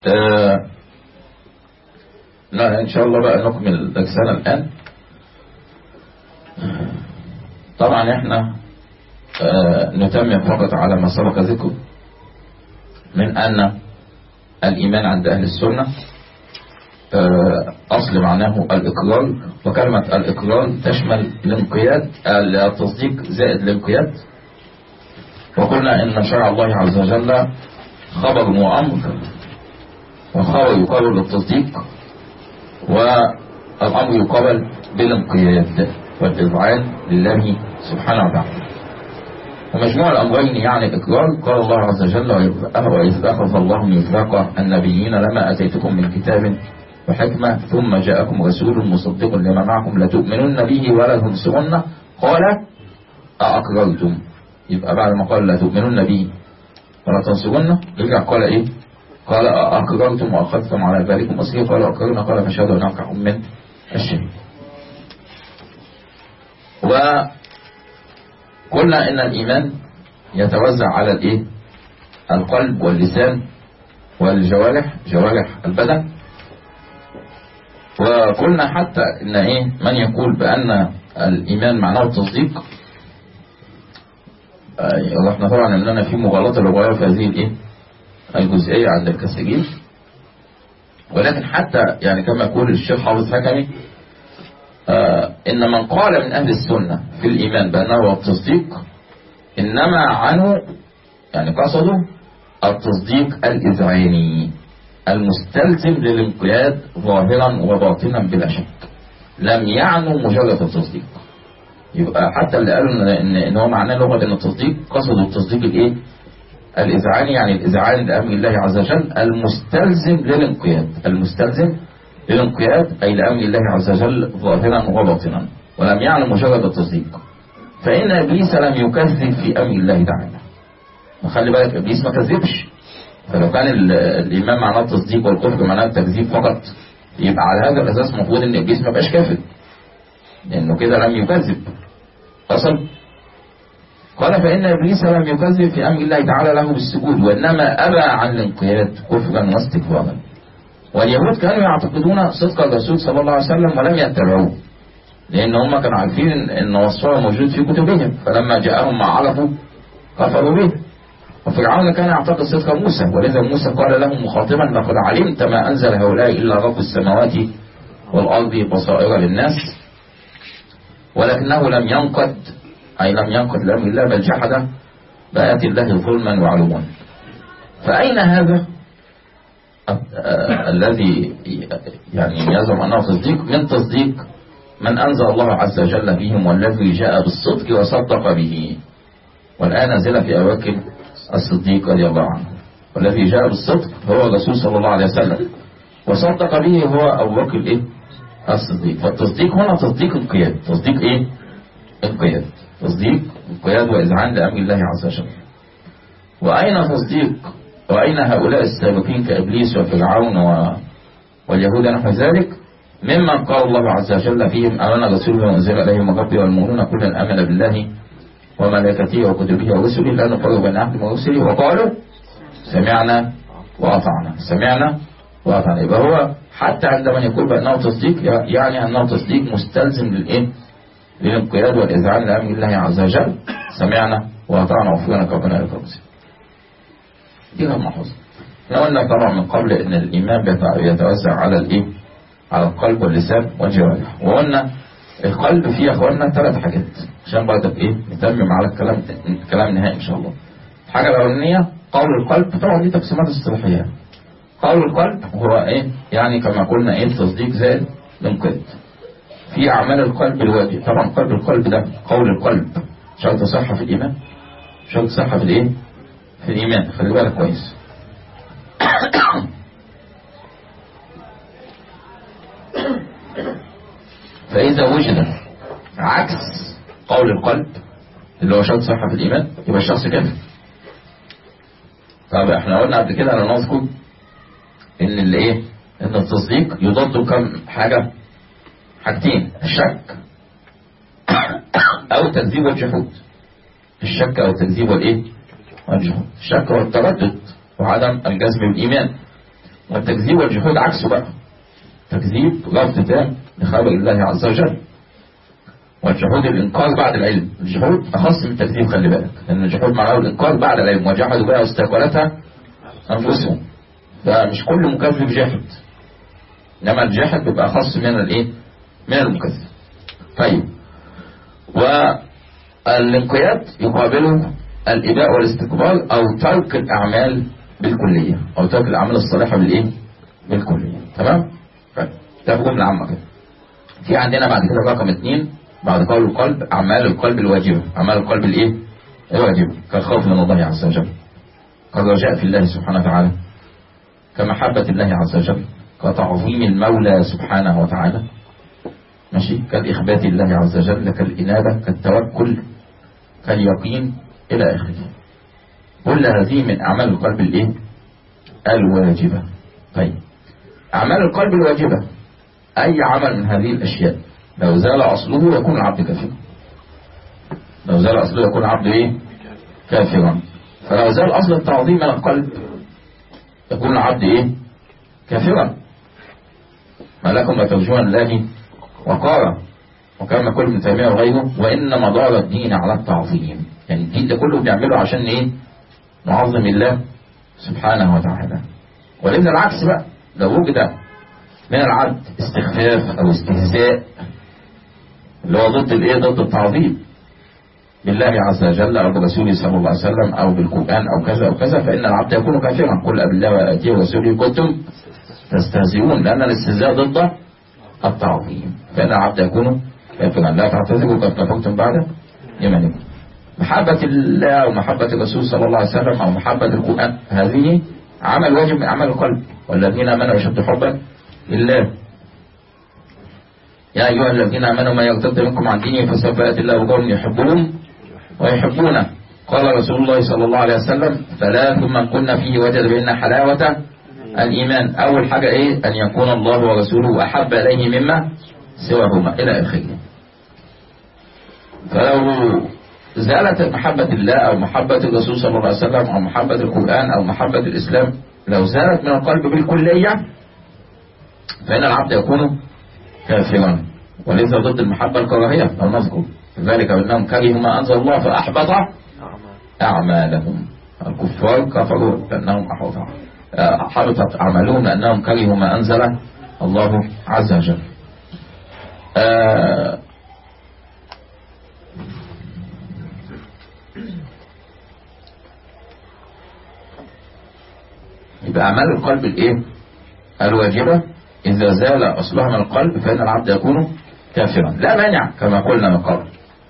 آه لا إن شاء الله بقى نكمل درسنا الآن طبعا احنا آه نتمم فقط على ما سبق ذكره من أن الإيمان عند أهل السنة آه أصل معناه الإقرار وكلمة الإقرار تشمل الانقياد التصديق زائد الانقياد وقلنا إن شرع الله عز وجل خبر وأمر والخبر يقابل بالتصديق والأمر يقابل بالانقياد والإذعان لله سبحانه وتعالى ومجموع الأمرين يعني الإقرار قال الله عز وجل وإذ أخذ الله ميثاق النبيين لما أتيتكم من كتاب وحكمة ثم جاءكم رسول مصدق لما معكم لتؤمنن به ولا تنصرنه قال أأقررتم يبقى بعد ما قال لا تؤمنن به ولا تنصرنه رجع قال إيه قال أقررتم وأخذتم على ذلكم أصري قال أقررنا قال فشهدوا أن أركعهم من الشهيد وقلنا إن الإيمان يتوزع على الإيه القلب واللسان والجوارح جوارح البدن وقلنا حتى إن إيه من يقول بأن الإيمان معناه التصديق احنا طبعا اننا في مغالطه لغويه في هذه الايه الجزئيه عند الكثيرين ولكن حتى يعني كما يقول الشيخ حافظ حكمي آه ان من قال من اهل السنه في الايمان بانه هو التصديق انما عنه يعني قصده التصديق الاذعاني المستلزم للانقياد ظاهرا وباطنا بلا شك لم يعنوا مجرد التصديق يبقى حتى اللي قالوا ان ان هو معناه لغه ان التصديق قصدوا التصديق الايه الاذعان يعني الاذعان لامر الله عز وجل المستلزم للانقياد المستلزم للانقياد اي لامر الله عز وجل ظاهرا وباطنا ولم يعلم مجرد التصديق فان ابليس لم يكذب في امر الله تعالى وخلي بالك ابليس ما كذبش فلو كان الايمان معناه التصديق والكفر معناه التكذيب فقط يبقى على هذا الاساس المفروض ان ابليس ما بقاش كافر لانه كده لم يكذب أصل قال فإن إبليس لم يكذب في أمر الله تعالى له بالسجود وإنما أبى عن الانقياد كفرا واستكبارا واليهود كانوا يعتقدون صدق الرسول صلى الله عليه وسلم ولم يتبعوه لأن هم كانوا عارفين أن وصفه موجود في كتبهم فلما جاءهم ما عرفوا كفروا به وفرعون كان يعتقد صدق موسى ولذا موسى قال لهم مخاطبا لقد علمت ما أنزل هؤلاء إلا رب السماوات والأرض بصائر للناس ولكنه لم ينقد أي لم ينقد لأمر الله بل جحد بآيات الله ظلما وعلوا فأين هذا الذي يعني يزعم أنه تصديق من تصديق من أنزل الله عز وجل بهم والذي جاء بالصدق وصدق به والآن نزل في أواكب الصديق رضي الله عنه والذي جاء بالصدق هو الرسول صلى الله عليه وسلم وصدق به هو أبو بكر إيه التصديق فالتصديق هنا تصديق انقياد تصديق ايه انقياد تصديق انقياد واذعان لامر الله عز وجل واين تصديق واين هؤلاء السابقين كابليس وفرعون و... واليهود نحو ذلك ممن قال الله عز وجل فيهم امن رسول وانزل اليهم من ربي والمؤمنون كلا امن بالله وملائكته وكتبه ورسله لا نفرق بين احد من رسله وقالوا سمعنا واطعنا سمعنا واطعنا يبقى هو حتى عندما يقول بأنه تصديق يعني أنه تصديق مستلزم للإيه؟ للانقياد والإذعان لأمر الله عز وجل سمعنا وأطعنا وفقنا ربنا لك دي غير محفوظة احنا قلنا طبعا من قبل ان الايمان بيتوزع على الايه على القلب واللسان والجوارح وقلنا القلب فيه يا اخوانا ثلاث حاجات عشان برضك ايه نتمم على الكلام الكلام النهائي ان شاء الله الحاجه الاولانيه قول القلب طبعا دي تقسيمات اصطلاحيه قول القلب هو ايه يعني كما قلنا ايه التصديق زائد الانقياد في اعمال القلب الواجب طبعا قلب القلب ده قول القلب شرط صحة في الايمان شرط صحة في الايه في الايمان خلي بالك كويس فاذا وجد عكس قول القلب اللي هو شرط صحة في الايمان يبقى الشخص كافر طب احنا قلنا قبل كده انا نذكر ان اللي ايه ان التصديق يضاد كم حاجة حاجتين الشك او تكذيب والجحود الشك او التكذيب والايه والجحود الشك والتردد وعدم الجزم بالايمان والتكذيب والجحود عكسه بقى تكذيب رفض تام لخبر الله عز وجل والجحود الإنكار بعد العلم الجحود أخص من التكذيب خلي بالك لأن الجحود معناه الإنكار بعد العلم وجحدوا بها واستكبرتها أنفسهم فمش كل مكذب جاحد إنما الجاحد بيبقى أخص من الإيه؟ من المكذب طيب والانقياد يقابله الإباء والاستكبار أو ترك الأعمال بالكلية أو ترك الأعمال الصالحة بالإيه؟ بالكلية تمام؟ طيب ده جملة عامة كده في عندنا بعد كده رقم اثنين بعد قول القلب أعمال القلب الواجبة أعمال القلب الإيه؟ الواجبة كالخوف من الله عز وجل كالرجاء في الله سبحانه وتعالى كمحبة الله عز وجل كتعظيم المولى سبحانه وتعالى ماشي كالإخبات الله عز وجل كالإنابة كالتوكل كاليقين إلى آخره كل هذه من أعمال القلب الإيه؟ الواجبة طيب أعمال القلب الواجبة أي عمل من هذه الأشياء لو زال أصله يكون العبد كافرا لو زال أصله يكون العبد إيه؟ كافرا فلو زال أصل التعظيم من القلب يكون العبد إيه؟ كافرا ما لكم لا ترجون الله وقارا وكما كل ابن تيمية وغيره وإن مدار الدين على التعظيم يعني الدين ده كله بيعمله عشان إيه؟ نعظم الله سبحانه وتعالى ولذا العكس بقى لو وجد من العبد استخفاف أو استهزاء اللي هو ضد الإيه؟ ضد التعظيم بالله عز وجل أو برسوله صلى الله عليه وسلم أو بالقرآن أو كذا أو كذا فإن العبد يكون كافرا قل بالله وآتيه ورسوله كنتم تستهزئون لأن الاستهزاء ضد التعظيم فإن العبد يكون كافرا لا تعتذروا قد كفرتم بعد إيمانكم محبة الله أو محبة الرسول صلى الله عليه وسلم أو محبة القرآن هذه عمل واجب من أعمال القلب والذين آمنوا يشد حبا لله يا أيها الذين آمنوا ما يرتد منكم عن دينه فسوف يأتي الله بقوم يحبهم ويحبونه قال رسول الله صلى الله عليه وسلم ثلاث من كنا فيه وجد بأن حلاوة الإيمان أول حاجة إيه أن يكون الله ورسوله أحب إليه مما سواهما إلى آخره فلو زالت محبة الله أو محبة الرسول صلى الله عليه وسلم أو محبة القرآن أو محبة الإسلام لو زالت من القلب بالكلية فإن العبد يكون كافرا وليس ضد المحبة الكراهية لو نذكر ذلك بأنهم كرهوا ما أنزل الله فأحبط أعمالهم الكفار كفروا لأنهم أحبط حبطت أعمالهم لأنهم كرهوا ما أنزل الله عز وجل آه يبقى أعمال القلب الإيه؟ الواجبة إذا زال أصلها من القلب فإن العبد يكون كافرا لا مانع كما قلنا من قبل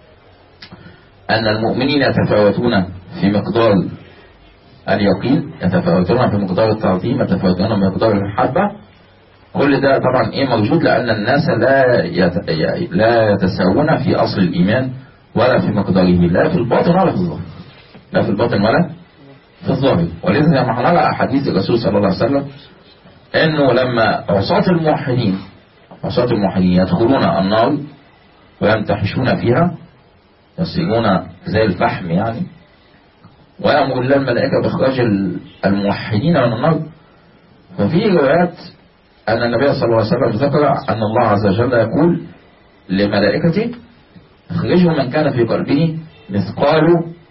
أن المؤمنين يتفاوتون في مقدار اليقين يتفاوتون في مقدار التعظيم يتفاوتون في مقدار المحبة كل ده طبعا ايه موجود لأن الناس لا يت... لا يتساوون في أصل الإيمان ولا في مقداره لا في الباطن ولا في الظاهر لا في الباطن ولا في الظاهر ولذا ما حضر أحاديث الرسول صلى الله عليه وسلم انه لما عصاة الموحدين عصاة الموحدين يدخلون النار ويمتحشون فيها يصيرون زي الفحم يعني ويأمر الله الملائكة بإخراج الموحدين من النار ففي روايات أن النبي صلى الله عليه وسلم ذكر أن الله عز وجل يقول لملائكته اخرجوا من كان في قلبه مثقال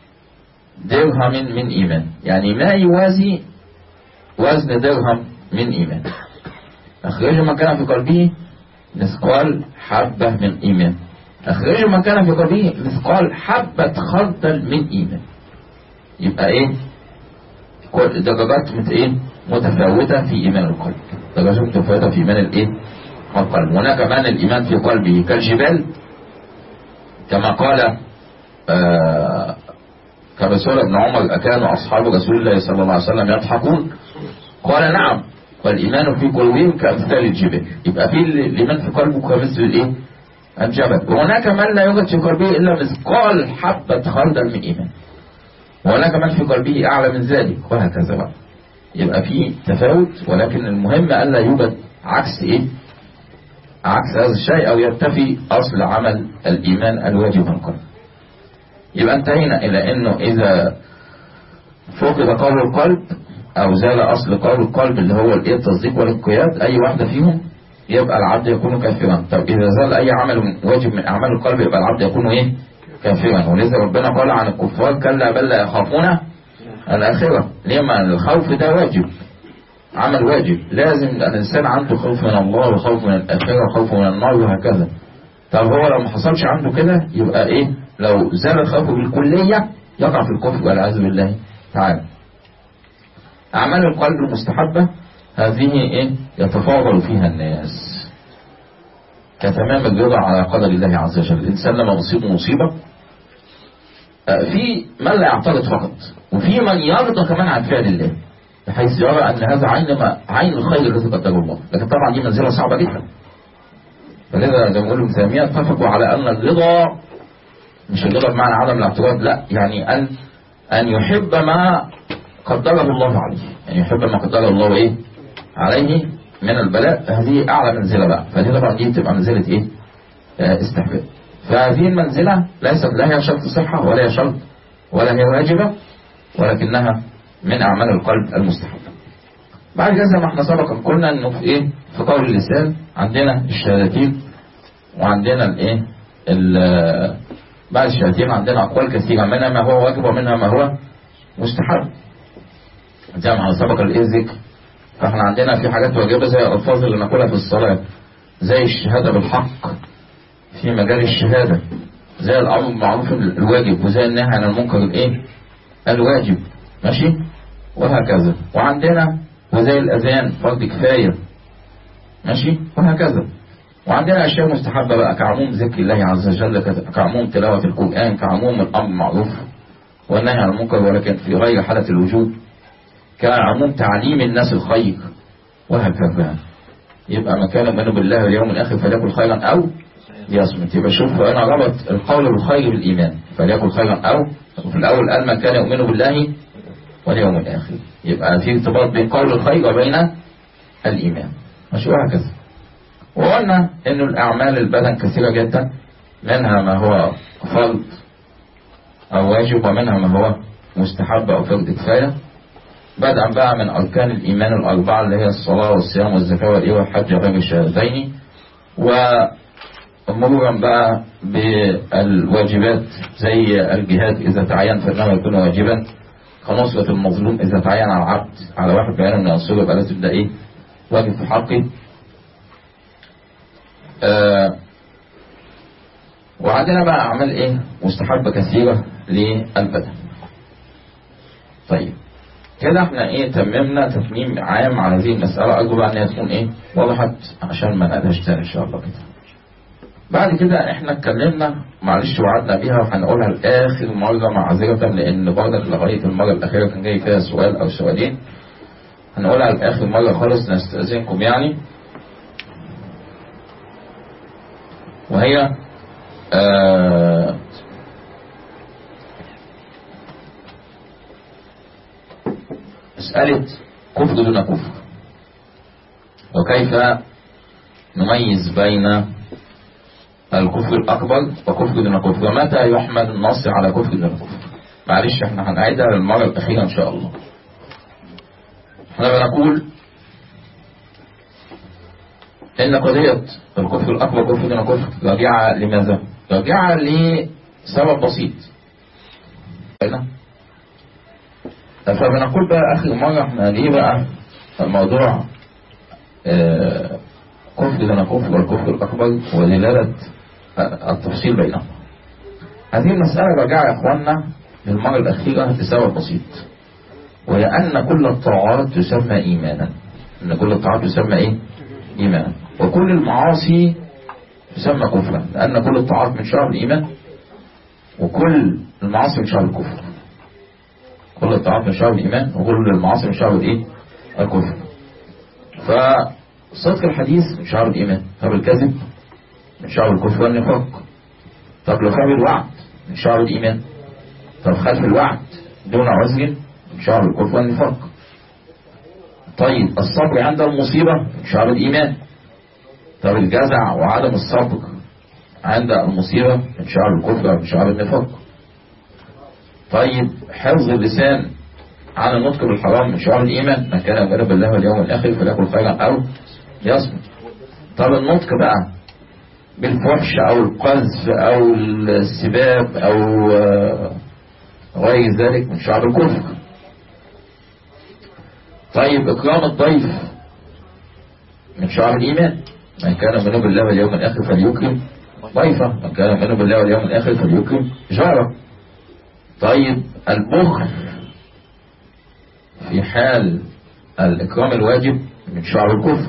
درهم من إيمان يعني ما يوازي وزن درهم من إيمان أخرجوا من كان في قلبه مثقال حبة من إيمان أخرجوا من كان في قلبه مثقال حبة خردل من إيمان يبقى إيه كل درجات مت إيه متفاوتة في إيمان القلب درجات متفاوتة في إيمان الإيه القلب هناك كمان الإيمان في قلبه كالجبال كما قال آه كما سئل ابن عمر أكانوا أصحاب رسول الله صلى الله عليه وسلم يضحكون قال نعم والإيمان في قلوبهم كأمثال الجبال يبقى في الإيمان في قلبه كمثل الإيه الجبل وهناك من لا يوجد في قلبه إلا مثقال حبة خردل من إيمان وهناك من في قلبه أعلى من ذلك وهكذا بقى يبقى في تفاوت ولكن المهم ألا يوجد عكس إيه عكس هذا الشيء أو يرتفي أصل عمل الإيمان الواجب في القلب يبقى انتهينا إلى أنه إذا فقد قول القلب او زال اصل قول القلب اللي هو الايه التصديق والانقياد اي واحدة فيهم يبقى العبد يكون كافرا طب اذا زال اي عمل من واجب من اعمال القلب يبقى العبد يكون ايه كافرا ولذا ربنا قال عن الكفار كلا بل لا يخافون الاخرة ليه ما الخوف ده واجب عمل واجب لازم الانسان عنده خوف من الله وخوف من الاخرة وخوف من النار وهكذا طب هو لو ما حصلش عنده كده يبقى ايه لو زال الخوف بالكلية يقع في الكفر والعياذ بالله تعالى أعمال القلب المستحبة هذه إيه يتفاضل فيها الناس كتمام الرضا على قدر الله عز وجل الإنسان لما مصيبه مصيبة في من لا يعترض فقط وفي من يرضى كمان عن فعل الله بحيث يرى أن هذا عين ما عين الخير الذي قدره الله لكن طبعا دي منزلة صعبة جدا فلذا زي ما بيقولوا ابن تيمية اتفقوا على أن الرضا مش الرضا بمعنى عدم الاعتراض لا يعني أن أن يحب ما قدره الله عليه يعني يحب ما قدره الله إيه عليه من البلاء هذه أعلى منزلة بقى فدي طبعا دي بتبقى منزلة إيه آه استحباب فهذه المنزلة ليست لا هي شرط صحة ولا هي شرط ولا هي واجبة ولكنها من أعمال القلب المستحبة بعد كده زي ما احنا سبقا قلنا انه في ايه في قول اللسان عندنا الشهادتين وعندنا الايه بعد الشهادتين عندنا اقوال كثيره منها ما هو واجب ومنها ما هو مستحب زي ما سبق الايه الذكر فاحنا عندنا في حاجات واجبه زي الالفاظ اللي نقولها في الصلاه زي الشهاده بالحق في مجال الشهاده زي الامر بالمعروف الواجب وزي النهي عن المنكر الايه الواجب ماشي وهكذا وعندنا وزي الأذان فرض كفاية ماشي وهكذا وعندنا أشياء مستحبة بقى كعموم ذكر الله عز وجل كعموم تلاوة القرآن كعموم الأمر معروف والنهي عن المنكر ولكن في غير حالة الوجوب كعموم تعليم الناس الخير وهكذا يبقى من كان يؤمن بالله واليوم الآخر فليكن خيرا أو ليصمت يبقى شوف أنا ربط القول بالخير بالإيمان فليكن خيرا أو في الأول قال من كان يؤمن بالله واليوم الآخر يبقى في ارتباط بين قول الخير وبين الإيمان مش وهكذا وقلنا أن الأعمال البدن كثيرة جدا منها ما هو فرض أو واجب ومنها ما هو مستحب أو فرض كفاية بدءا بقى من أركان الإيمان الأربعة اللي هي الصلاة والصيام والزكاة والإيه والحج غير الشهادتين ومرورا بقى بالواجبات زي الجهاد إذا تعين فإنه يكون واجبا كنصرة المظلوم إذا تعين على العبد على واحد بيان أن ينصره يبقى لازم ده إيه واجب في حقه آه وعندنا بقى أعمال إيه مستحبة كثيرة للبدن طيب كده احنا ايه تممنا تتميم عام على هذه المسألة أرجو بقى انها تكون ايه وضحت عشان ما نقدرش تاني ان شاء الله كده بعد كده احنا اتكلمنا معلش وعدنا بيها وهنقولها لاخر مره معذره لان برضك لغايه المره الاخيره كان جاي فيها سؤال او سؤالين هنقولها لاخر مره خالص نستاذنكم يعني وهي آه مسألة كفر دون كفر وكيف نميز بين الكفر الأكبر وكفر دون كفر ومتى يحمل النص على كفر دون كفر معلش احنا هنعيدها للمرة الأخيرة إن شاء الله احنا بنقول إن قضية الكفر الأكبر كفر دون كفر راجعة لماذا؟ راجعة لسبب بسيط فبنقول بقى آخر مرة احنا ليه بقى الموضوع اه كفر دون كفر والكفر الأكبر ودلالة التفصيل بينهم هذه المسألة رجع يا إخواننا للمرة الأخيرة لسبب بسيط وهي أن كل الطاعات تسمى إيمانا أن كل الطاعات تسمى إيه؟ إيمانا وكل المعاصي تسمى كفرا لأن كل الطاعات من شعب الإيمان وكل المعاصي من شعب الكفر كل الطاعات من شعب الإيمان وكل المعاصي من شعب الإيه؟ الكفر فصدق الحديث من شعب الإيمان طب الكذب من شعب الكفر والنفاق طب لو خاب الوعد من شعب الإيمان طب خلف الوعد دون عذر من شعب الكفر والنفاق طيب الصبر عند المصيبة من شعب الإيمان طب الجزع وعدم الصبر عند المصيبة من شعب الكفر ومن شعب النفاق طيب حفظ اللسان عن النطق بالحرام من شعار الإيمان من كان يؤمن بالله واليوم الآخر فليكن خيرا أو ليصمت طب النطق بقى بالفحش أو القذف أو السباب أو غير ذلك من شعار الكفر طيب إكرام الضيف من شعار الإيمان من كان يؤمن بالله واليوم الآخر فليكرم ضيفه من كان يؤمن بالله واليوم الآخر فليكرم جاره طيب البخل في حال الإكرام الواجب من شعر الكفر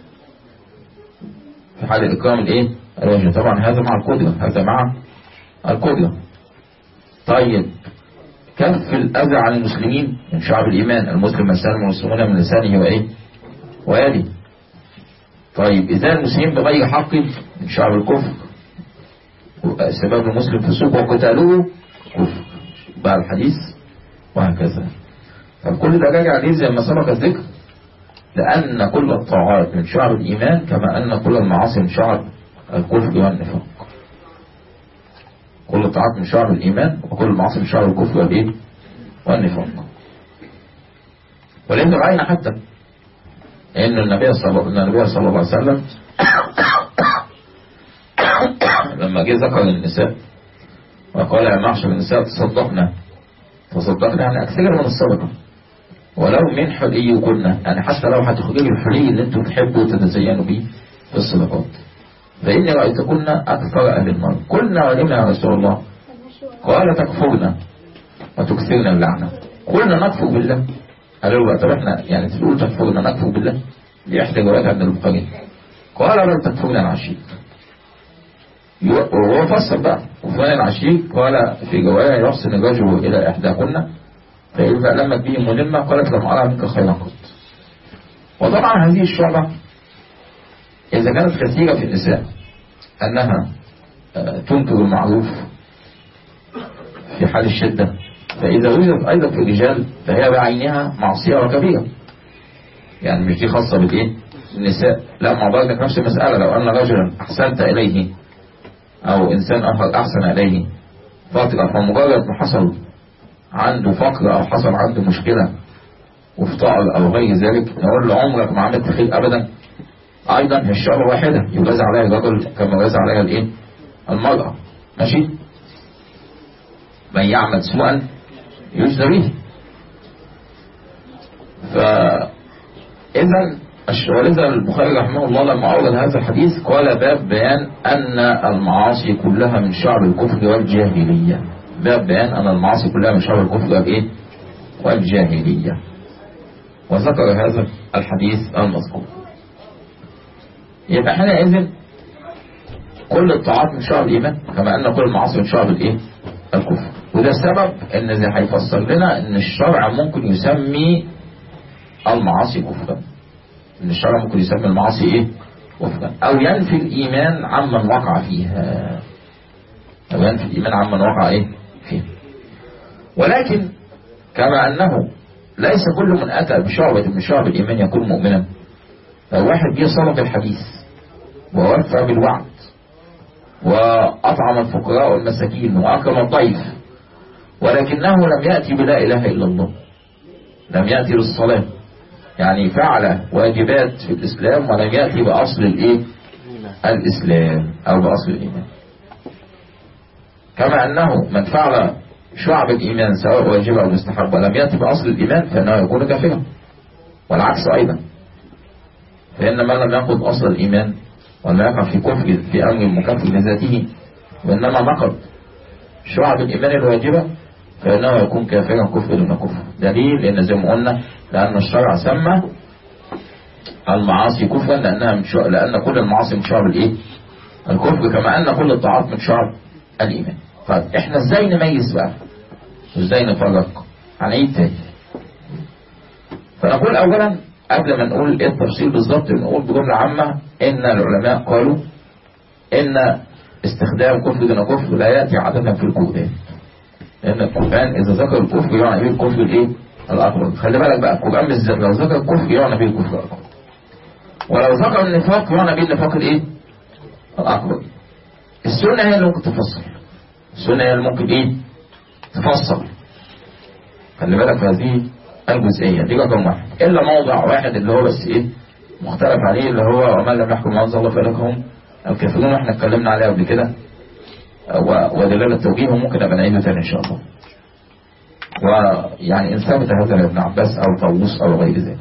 في حال الإكرام الإيه الواجب طبعا هذا مع القدرة هذا مع القدرة طيب كف الأذى عن المسلمين من شعب الإيمان المسلم مسلم المسلمون من لسانه وإيه ويده طيب إذا المسلمين بغير حق من شعب الكفر سبب المسلم في السوق وقتاله كفر بقى الحديث وهكذا فكل ده راجع ليه زي ما سبق الذكر لأن كل الطاعات من شعب الإيمان كما أن كل المعاصي من شعب الكفر والنفاق كل الطاعات من شعب الإيمان وكل المعاصي من شعب الكفر والإيه والنفاق ولأن رأينا حتى إن النبي صلى النبي صلى الله عليه وسلم لما جه ذكر النساء وقال يا معشر النساء تصدقنا تصدقنا يعني أكثر من الصدقة ولو من حلي كنا يعني حتى لو هتخرجوا الحلي اللي انتم تحبوا تتزينوا به في الصدقات فإني رأيتكن أكثر أهل النار قلنا ولما يا رسول الله قال تكفرنا وتكثرنا اللعنة قلنا نكفر بالله قالوا له طب احنا يعني تقول تكفرنا نكفر بالله دي احدى روايات عند البخاري قال بل تكفرنا العشيق وهو فسر بقى وفلان العشيق قال في رواية يحسن الرجل إلى إحداكن فإذا لمت به ملمة قالت لم أرى منك خيرا قط وطبعا هذه الشعبة إذا كانت كثيرة في النساء أنها تنكر المعروف في حال الشدة فإذا وجدت أيضا في الرجال فهي بعينها معصية وكبيرة يعني مش دي خاصة بالإيه النساء لا مع ذلك نفس المسألة لو أن رجلا أحسنت إليه أو إنسان آخر أحسن إليه فترة فمجرد ما حصل عنده فقر أو حصل عنده مشكلة وافتقر أو غير ذلك نقول له عمرك ما عملت خير أبدا أيضا هي الشعر واحدة يجاز عليها الرجل كما يجاز عليها الإيه المرأة ماشي من يعمل سوءا يجزى به فإذا ولذا البخاري رحمه الله لما أورد هذا الحديث قال باب بيان أن المعاصي كلها من شعب الكفر والجاهلية باب بيان أن المعاصي كلها من شعب الكفر والإيه والجاهلية وذكر هذا الحديث المذكور يبقى حينئذ كل الطاعات من شعب الإيمان كما أن كل المعاصي من شعب الإيه الكفر وده سبب ان زي هيفسر لنا ان الشرع ممكن يسمي المعاصي كفرا ان الشرع ممكن يسمي المعاصي ايه كفرا او ينفي الايمان عمن وقع فيها او ينفي الايمان عمن وقع ايه فيها ولكن كما انه ليس كل من اتى بشعبة من شعب الايمان يكون مؤمنا لو واحد جه صدق الحديث ووفى بالوعد وأطعم الفقراء والمساكين وأكرم الضيف ولكنه لم يأتي بلا إله إلا الله لم يأتي بالصلاة يعني فعل واجبات في الإسلام ولم يأتي بأصل الإيه الإسلام أو بأصل الإيمان كما أنه من فعل شعب الإيمان سواء واجب أو مستحب ولم يأتي بأصل الإيمان فإنه يكون كافرا والعكس أيضا فإن من لم يأخذ أصل الإيمان ولا يقع في كفر في أمر مكفر لذاته وإنما نقض شعب الإيمان الواجبة فإنه يكون كافرا كفر دون كفر دليل لأن زي ما قلنا لأن الشرع سمى المعاصي كفرا لأنها من شعب لأن كل المعاصي من شعب الإيه؟ الكفر كما أن كل الطاعات من شعب الإيمان طيب إحنا إزاي نميز بقى؟ إزاي نفرق؟ هنعيد تاني فنقول أولا قبل ما نقول ايه التفصيل بالظبط نقول بجملة عامة ان العلماء قالوا ان استخدام كفر دون كفر لا يأتي عادة في القرآن لان القرآن اذا ذكر الكفر يعني به الكفر الايه الاكبر خلي بالك بقى القرآن بالذات لو ذكر الكفر يعني به الكفر الاكبر ولو ذكر النفاق يعني به النفاق الايه الاكبر السنة هي اللي ممكن تفصل السنة هي اللي ممكن ايه تفصل خلي بالك في هذه الجزئية دي رقم واحد إلا موضع واحد اللي هو بس إيه مختلف عليه اللي هو ومن لم يحكم ما أنزل الله فأولئك هم الكافرون احنا اتكلمنا عليه قبل كده و- ودلالة التوجيه ممكن أبقى نعيده تاني إن شاء الله ويعني إن ثبت هذا لابن عباس أو طاووس أو غير ذلك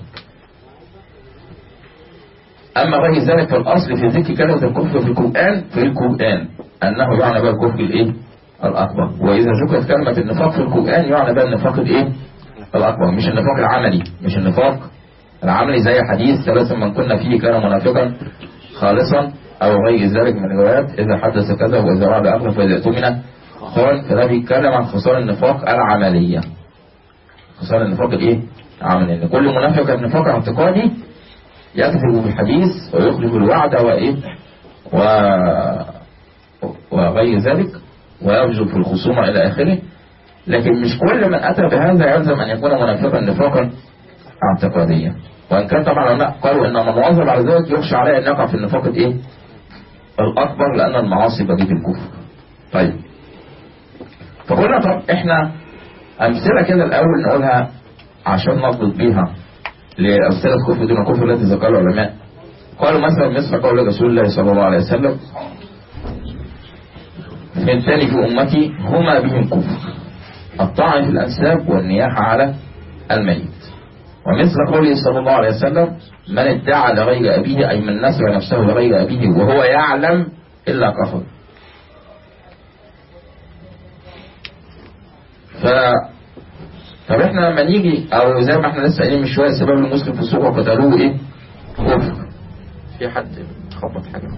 أما غير ذلك فالأصل في ذكر كلمة الكفر في القرآن في القرآن أنه يعنى بها الكفر الإيه؟ الأكبر وإذا ذكرت كلمة النفاق في القرآن يعنى بها النفاق الإيه؟ الأكبر مش النفاق العملي مش النفاق العملي زي حديث ثلاثة من كنا فيه كان منافقا خالصا أو غير ذلك من الروايات إذا حدث كذا وإذا وعد أخر فإذا اؤتمن خان فده بيتكلم عن خصال النفاق العملية خصال النفاق الإيه؟ العملية إن كل منافق نفاق اعتقادي يكذب بالحديث ويخلف الوعد وإيه و... وغير ذلك ويرجو في الخصومة إلى آخره لكن مش كل من أتى بهذا يلزم أن يكون منافقا نفاقا اعتقاديا وإن كان طبعا العلماء قالوا إن من واظب على ذلك يخشى عليه أن يقع في النفاق الإيه؟ الأكبر لأن المعاصي بقية الكفر طيب فقلنا طب إحنا أمثلة كده الأول نقولها عشان نضبط بيها لأمثلة كفر دون كفر التي ذكرها العلماء قالوا مثلا مثل قول رسول الله صلى الله عليه وسلم اثنتان في أمتي هما بهم كفر الطعن في الأنساب والنياحة على الميت ومثل قوله صلى الله عليه وسلم من ادعى لغير أبيه أي من نسب نفسه لغير أبيه وهو يعلم إلا كفر ف طب احنا لما نيجي او زي ما احنا لسه قايلين من شويه سبب المسلم في السوق وقتلوه ايه؟ كفر في حد خبط حاجه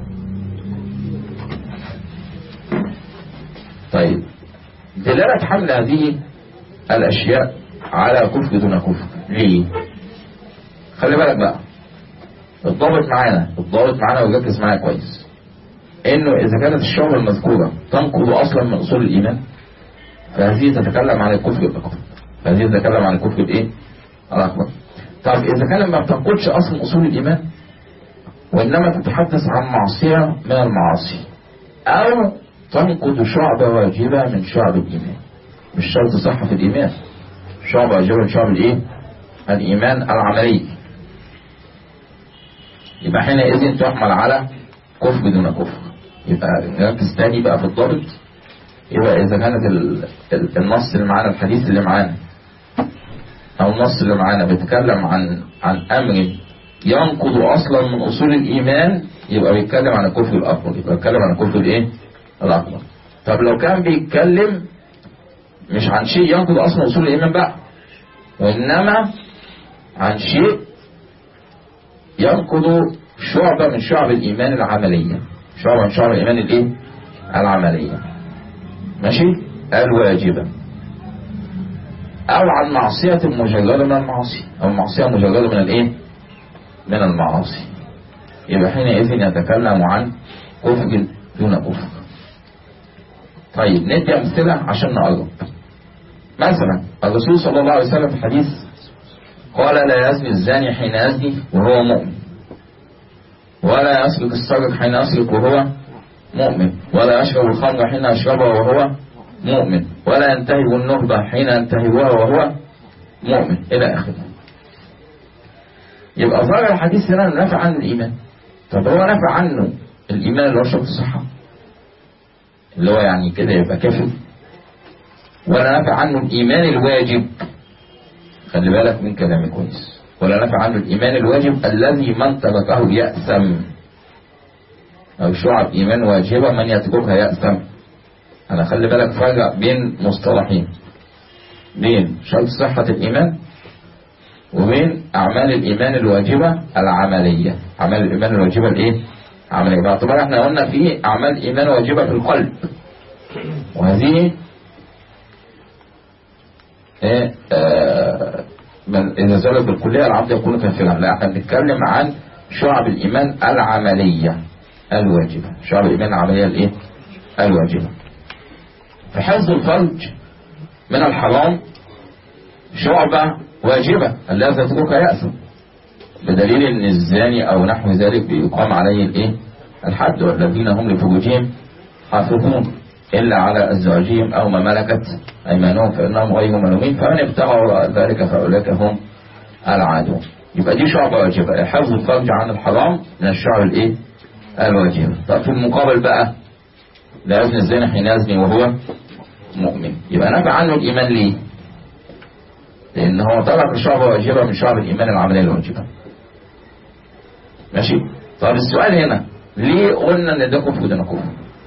طيب دلالة حمل هذه الأشياء على كفر دون كفر ليه؟ خلي بالك بقى الضابط معانا الضابط معانا وركز معايا كويس انه اذا كانت الشعبة المذكورة تنقض اصلا من اصول الايمان فهذه تتكلم عن الكفر الاكبر فهذه تتكلم عن الكفر الايه؟ الاكبر طب اذا كان ما بتنقضش اصلا اصول الايمان وانما تتحدث عن معصية من المعاصي او تنقض شعبة واجبة من شعب الإيمان مش شرط صحة في الإيمان شعبة واجبة من شعب الإيه؟ الإيمان العملي يبقى حينئذ تحمل على كفر دون كفر يبقى نركز تاني بقى في الضابط يبقى إذا كانت ال... ال... النص اللي معانا الحديث اللي معانا أو النص اللي معانا بيتكلم عن عن أمر ينقض أصلا من أصول الإيمان يبقى بيتكلم عن الكفر الأكبر يبقى بيتكلم عن الكفر الإيه؟ الأكبر طب لو كان بيتكلم مش عن شيء ينقض أصلا أصول الإيمان بقى وإنما عن شيء ينقض شعبة من شعب الإيمان العملية شعبة من شعب الإيمان الإيه؟ العملية ماشي؟ الواجبة أو عن معصية مجردة من المعاصي أو معصية مجردة من الإيه؟ من المعاصي يبقى حينئذ يتكلم عن كفر دون كفر طيب ندي أمثلة عشان نقرب مثلا الرسول صلى الله عليه وسلم في الحديث قال لا يزني الزاني حين يزني وهو مؤمن ولا يسرق السارق حين يسرق وهو مؤمن ولا يشرب الخمر حين يشربها وهو مؤمن ولا ينتهب النهبة حين ينتهبها وهو مؤمن إلى آخره يبقى ظاهر الحديث هنا نفع عنه الإيمان طب هو نفع عنه الإيمان اللي هو شرط الصحة اللي هو يعني كده يبقى كافر ولا نفع عنه الإيمان الواجب خلي بالك من كلامي كويس ولا نفع عنه الإيمان الواجب الذي من تركه يأثم أو شعب إيمان واجبة من يتركها يأثم أنا خلي بالك فرق بين مصطلحين بين شرط صحة الإيمان وبين أعمال الإيمان الواجبة العملية أعمال الإيمان الواجبة الإيه؟ عملية باعتبار احنا قلنا في أعمال إيمان واجبة في القلب وهذه إيه آه من إذا زالت بالكلية العبد يكون كافرا لا احنا بنتكلم عن شعب الإيمان العملية الواجبة شعب الإيمان العملية الإيه؟ الواجبة فحفظ الفرج من الحرام شعبة واجبة الذي يتركها يأثم بدليل ان الزاني او نحو ذلك بيقام عليه الايه الحد والذين هم لفروجهم حافظون إلا على أزواجهم أو ما ملكت أيمانهم فإنهم غير ملومين فمن ابتغى وراء ذلك فأولئك هم العادون يبقى دي شعبة واجبة حفظ الفرج عن الحرام من الشعب الإيه؟ الواجبة طب في المقابل بقى لا يزني الزنا حين يزني وهو مؤمن يبقى نفع عنه الإيمان ليه؟ لأن هو ترك شعبة واجبة من شعب الإيمان العملية الواجبة ماشي؟ طب السؤال هنا ليه قلنا ان ده كفر وده كفر؟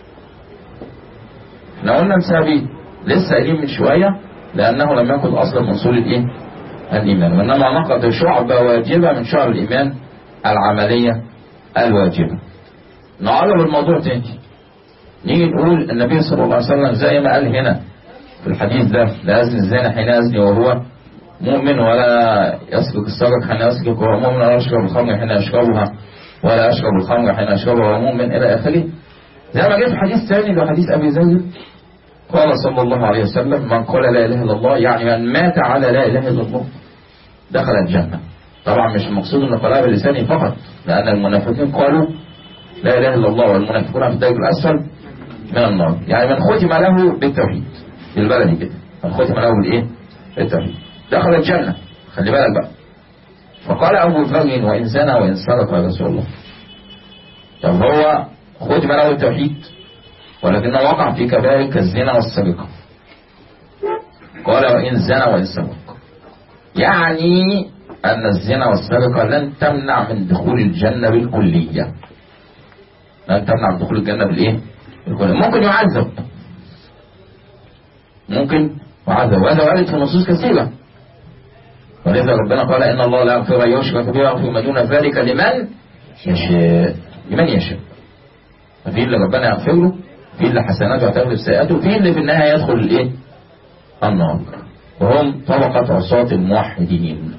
احنا قلنا بسبب لسه قايلين من شويه لانه لم يكن اصلا من اصول الايه؟ الايمان وانما نقض شعبه واجبه من شعب الايمان العمليه الواجبه. نعرض الموضوع تاني. نيجي نقول النبي صلى الله عليه وسلم زي ما قال هنا في الحديث ده لا يزني الزاني حين يزني وهو مؤمن ولا يسلك السرق حين يسلك وهو مؤمن ولا يشرب الخمر حين يشربها ولا يشرب الخمر حين يشربها وهو مؤمن الى اخره زي ما جاء في حديث ثاني ده حديث ابي زيد قال صلى الله عليه وسلم من قال لا اله الا الله يعني من مات على لا اله الا الله دخل الجنه طبعا مش المقصود ان قالها بلسانه فقط لان المنافقين قالوا لا اله الا الله والمنافقون في الدرج الاسفل من النار يعني من ختم له بالتوحيد بالبلدي كده من ختم له بالايه بالتوحيد دخل الجنه خلي بالك بقى فقال ابو ذر وان زنى وان سرق يا رسول الله طب هو ختم له التوحيد ولكنه وقع في كبائر كالزنا والسرقه قال وان زنى وان سرق يعني ان الزنا والسرقه لن تمنع من دخول الجنه بالكليه لن تمنع من دخول الجنه بالايه بالكليه ممكن يعذب ممكن يعذب وهذا وارد في نصوص كثيره ولذا ربنا قال ان الله لا يغفر ان يشرك به ويغفر ما دون ذلك لمن يشاء لمن يشاء ففي اللي ربنا يغفر له في اللي حسناته هتغلب سيئاته في اللي في النهايه يدخل الايه النار وهم طبقة عصاة الموحدين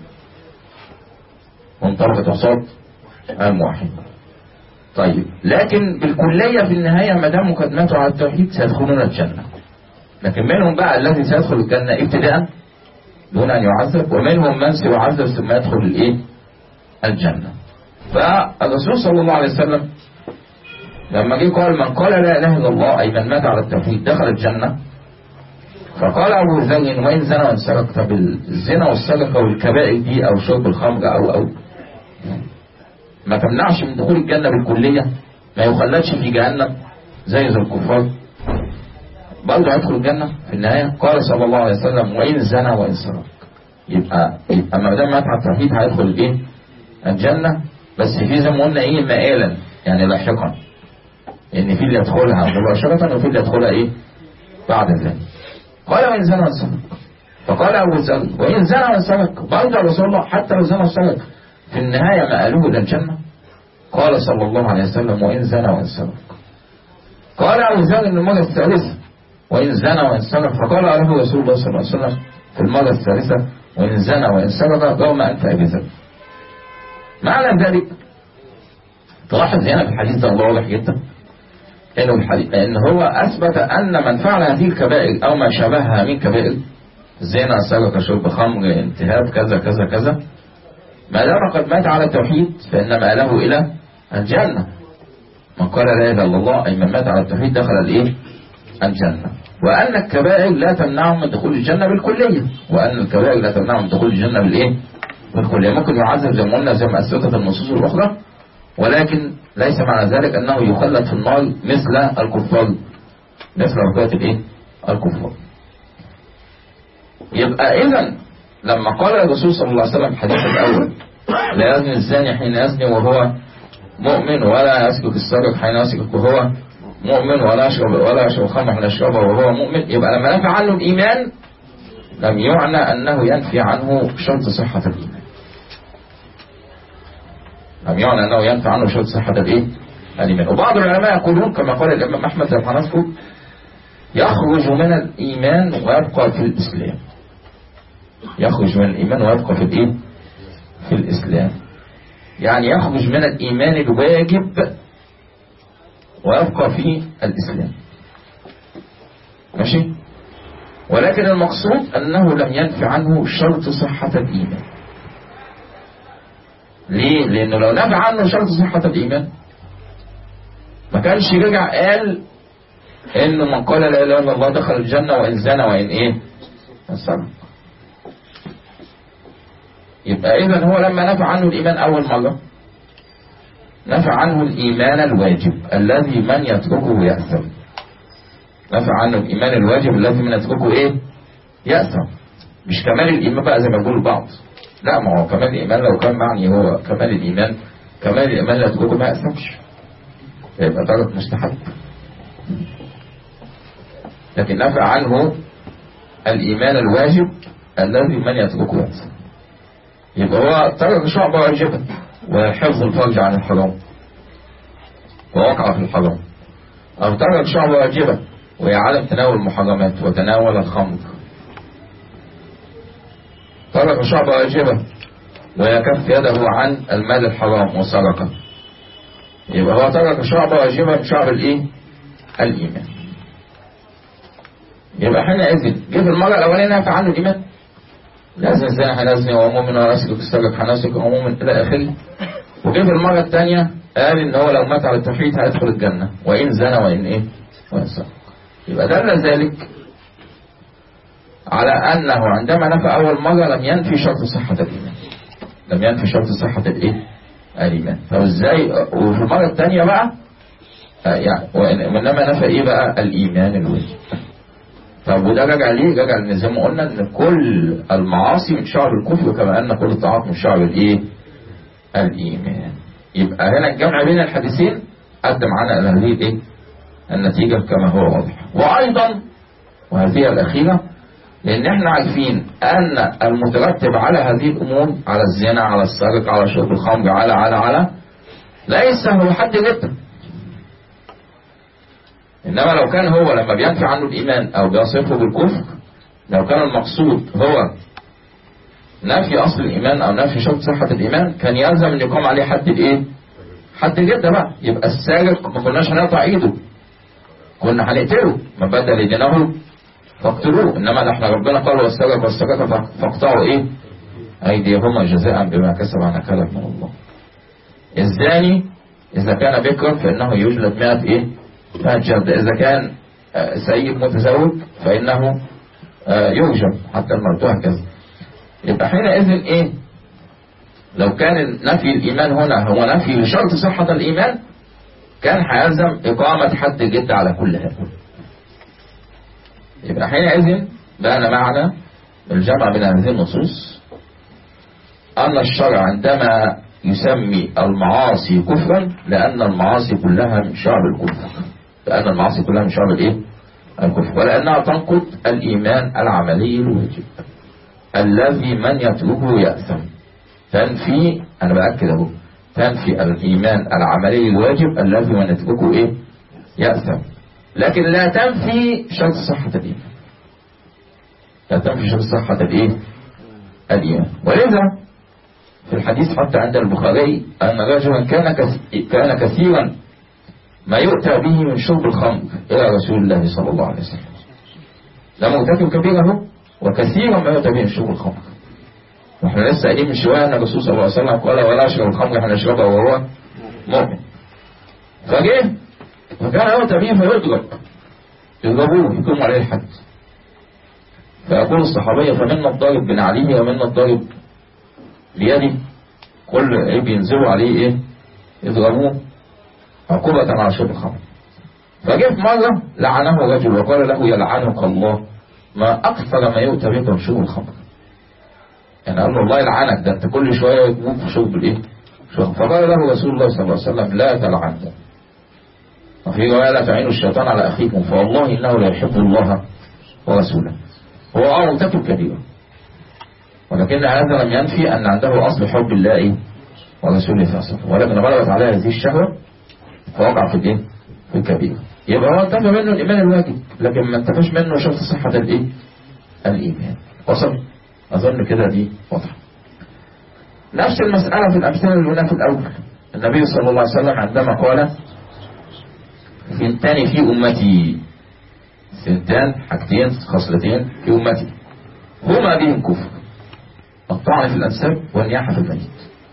هم طبقة عصاة الموحدين طيب لكن بالكلية في النهاية ما دام مقدمته على التوحيد سيدخلون الجنة لكن منهم بقى الذي سيدخل الجنة ابتداء دون أن يعذب ومنهم من سيعذب ثم يدخل الإيه؟ الجنة فالرسول صلى الله عليه وسلم لما جه قال من قال لا إله إلا الله أي من مات على التوحيد دخل الجنة فقال أبو ذر وإن زنى وإن سرق طب الزنا والسرقة والكبائر دي أو شرب الخمر أو أو ما تمنعش من دخول الجنة بالكلية ما يخلدش في جهنم زي زي الكفار برضه هيدخل الجنة في النهاية قال صلى الله عليه وسلم وإن زنى وإن سرق يبقى يبقى ما دام مات على التوحيد هيدخل الإيه؟ الجنة بس في زي ما قلنا إيه مآلا يعني لاحقا إن في اللي يدخلها مباشرة وفي اللي يدخلها إيه؟ بعد ذلك قال وإن زنى وإن سرق فقال أبو ذر وإن زنى وإن سرق برضه يا رسول الله حتى لو زنى وسرق في النهاية مآله إلى الجنة قال صلى الله عليه وسلم وإن زنى وإن سرق قال أبو ذر المرة الثالثة وإن زنى وإن سرق فقال له رسول الله صلى الله عليه وسلم في المرة الثالثة وإن زنى وإن سرق رغم أنت أبي ذر معنى ذلك تلاحظ هنا في الحديث ده الله واضح جدا انه الحديث ان هو اثبت ان من فعل هذه الكبائر او ما شابهها من كبائر زنا سرقه شرب خمر انتهاب كذا كذا كذا ما دام قد مات على التوحيد فان مآله الى الجنه من قال لا اله الا الله اي من مات على التوحيد دخل الايه؟ الجنه وان الكبائر لا تمنعهم من دخول الجنه بالكليه وان الكبائر لا تمنعهم من دخول الجنه بالايه؟ بالكليه ممكن يعذب زي ما قلنا زي ما اثبتت النصوص الاخرى ولكن ليس معنى ذلك انه يخلد في النار مثل الكفار مثل ركعة الايه الكفار يبقى اذا لما قال الرسول صلى الله عليه وسلم الحديث الاول لا يزني الزاني حين يزني وهو مؤمن ولا يسلك السارق حين يسلك وهو مؤمن ولا يشرب ولا يشرب الخمر حين يشربه وهو مؤمن يبقى لما نفى عنه الايمان لم يعنى انه ينفي عنه شرط صحة الايمان لم يعني انه ينفع عنه شرط صحة الايه؟ الايمان وبعض العلماء يقولون كما قال الامام احمد لما نذكر يخرج من الايمان ويبقى في الاسلام يخرج من الايمان ويبقى في الايه؟ في الاسلام يعني يخرج من الايمان الواجب ويبقى في الاسلام ماشي ولكن المقصود انه لم ينفي عنه شرط صحة الايمان ليه؟ لأنه لو نفى عنه شرط صحة الإيمان ما كانش رجع قال انه من قال لا اله الا الله دخل الجنة وان زنى وان ايه سرق يبقى اذا هو لما نفى عنه الايمان اول مرة نفى عنه الايمان الواجب الذي من يتركه يأثم نفى عنه الايمان الواجب الذي من يتركه ايه يأثم مش كمال الايمان بقى زي ما يقول البعض لا ما هو كمال الايمان لو كان معني هو كمال الايمان كمال الايمان لا يتركه ما يأثمش يبقى درجة مستحب لكن نفى عنه الإيمان الواجب الذي من يتركه يأثم يبقى هو ترك شعبة واجبة وحفظ الفرج عن الحرام ووقع في الحرام أو ترك شعبة واجبة وهي عدم تناول المحرمات وتناول الخمر ترك شعبة واجبة وهي كف يده عن المال الحرام وسرقه يبقى هو ترك شعبة واجبة من شعب الايه الإيمان يبقى حينئذ جه في المرة الأولانية نفى عنه الإيمان لازم الزنا هنزني ومؤمن ورسلك السرق هنسلك ومؤمن إلى آخره وجه في المرة الثانية قال إن هو لو مات على التوحيد هيدخل الجنة وإن زنى وإن إيه وإن سرق يبقى دل ذلك على أنه عندما نفى أول مرة لم ينفي شرط صحة الإيمان لم ينفي شرط صحة الإيه الإيمان فازاي وفي المرة الثانية بقى يعني وإنما نفى إيه بقى الإيمان الواجب طب وده رجع ليه؟ رجع لأن زي ما قلنا إن كل المعاصي من شعب الكفر كما أن كل الطاعات من شعب الإيه؟ الإيمان يبقى هنا الجمع بين الحديثين أدى معانا إلى هذه الإيه؟ النتيجة كما هو واضح وأيضا وهذه الأخيرة لأن احنا عارفين أن المترتب على هذه الأمور على الزنا على السرقة على شرب الخمر على على على ليس هو حد جدا إنما لو كان هو لما بينفي عنه الإيمان أو بيصفه بالكفر لو كان المقصود هو نفي أصل الإيمان أو نفي شرط صحة الإيمان كان يلزم أن يقام عليه حد الإيه؟ حد جدا بقى يبقى السارق ما كناش هنقطع إيده كنا هنقتله ما بدل دينه فاقتلوه انما احنا ربنا قال والسرق والسرقة فاقطعوا ايه ايديهما جزاء بما كسب عن كلام من الله الزاني اذا كان بكرا فانه يجلد 100 ايه 100 جلد اذا كان سيد متزوج فانه يرجم حتى المرتوع هكذا يبقى حينئذ ايه لو كان نفي الايمان هنا هو نفي لشرط صحة الايمان كان هيلزم اقامة حد جد على كل هذا يبقى حينئذ بان معنى الجمع بين هذه النصوص أن الشرع عندما يسمي المعاصي كفرا لأن المعاصي كلها من شعب الكفر لأن المعاصي كلها من شعب الإيه؟ الكفر ولأنها تنقض الإيمان العملي الواجب الذي من يتركه يأثم تنفي أنا بأكد أهو تنفي الإيمان العملي الواجب الذي من يتركه إيه؟ يأثم لكن لا تنفي شرط صحة الإيمان لا تنفي شرط صحة الإيه؟ الإيمان ولذا في الحديث حتى عند البخاري أن رجلا كان كان كثيرا ما يؤتى به من شرب الخمر إلى رسول الله صلى الله عليه وسلم ده مرتكب كبيره وكثيرا ما يؤتى به من شرب الخمر واحنا لسه قايلين من شويه ان الرسول صلى الله عليه وسلم قال ولا اشرب الخمر هنشربها وهو مؤمن فجه فكان يؤتى به فيضرب يضربوه يقوم عليه الحد فيقول الصحابية فمنا الضارب بنعليه ومنا الضارب بيده كل ايه بينزلوا عليه ايه يضربوه عقوبة على شرب الخمر فجاء في مرة لعنه رجل وقال له يلعنك الله ما أكثر ما يؤتى بك من شرب الخمر يعني قال له الله يلعنك ده انت كل شوية يقوم في شرب الايه شرب فقال له رسول الله صلى الله عليه وسلم لا تلعنه وفي رواية لا تعينوا الشيطان على أخيكم فوالله إنه لا يحب الله ورسوله هو اه مرتكب كبيرة ولكن هذا لم ينفي أن عنده أصل حب الله ورسوله صلى الله عليه وسلم ولكن غلبت عليه هذه الشهوة فوقع في الايه؟ في الكبيرة يبقى هو انتفى منه الإيمان الواجب لكن ما انتفاش منه شرط صحة الايه؟ الإيمان وصل أظن كده دي واضحة نفس المسألة في الأمثلة اللي قلنا في الأول النبي صلى الله عليه وسلم عندما قال ثنتان في أمتي ثنتان حاجتين خصلتين في أمتي هما بهم كفر الطعن في الأنساب والنياحة في الميت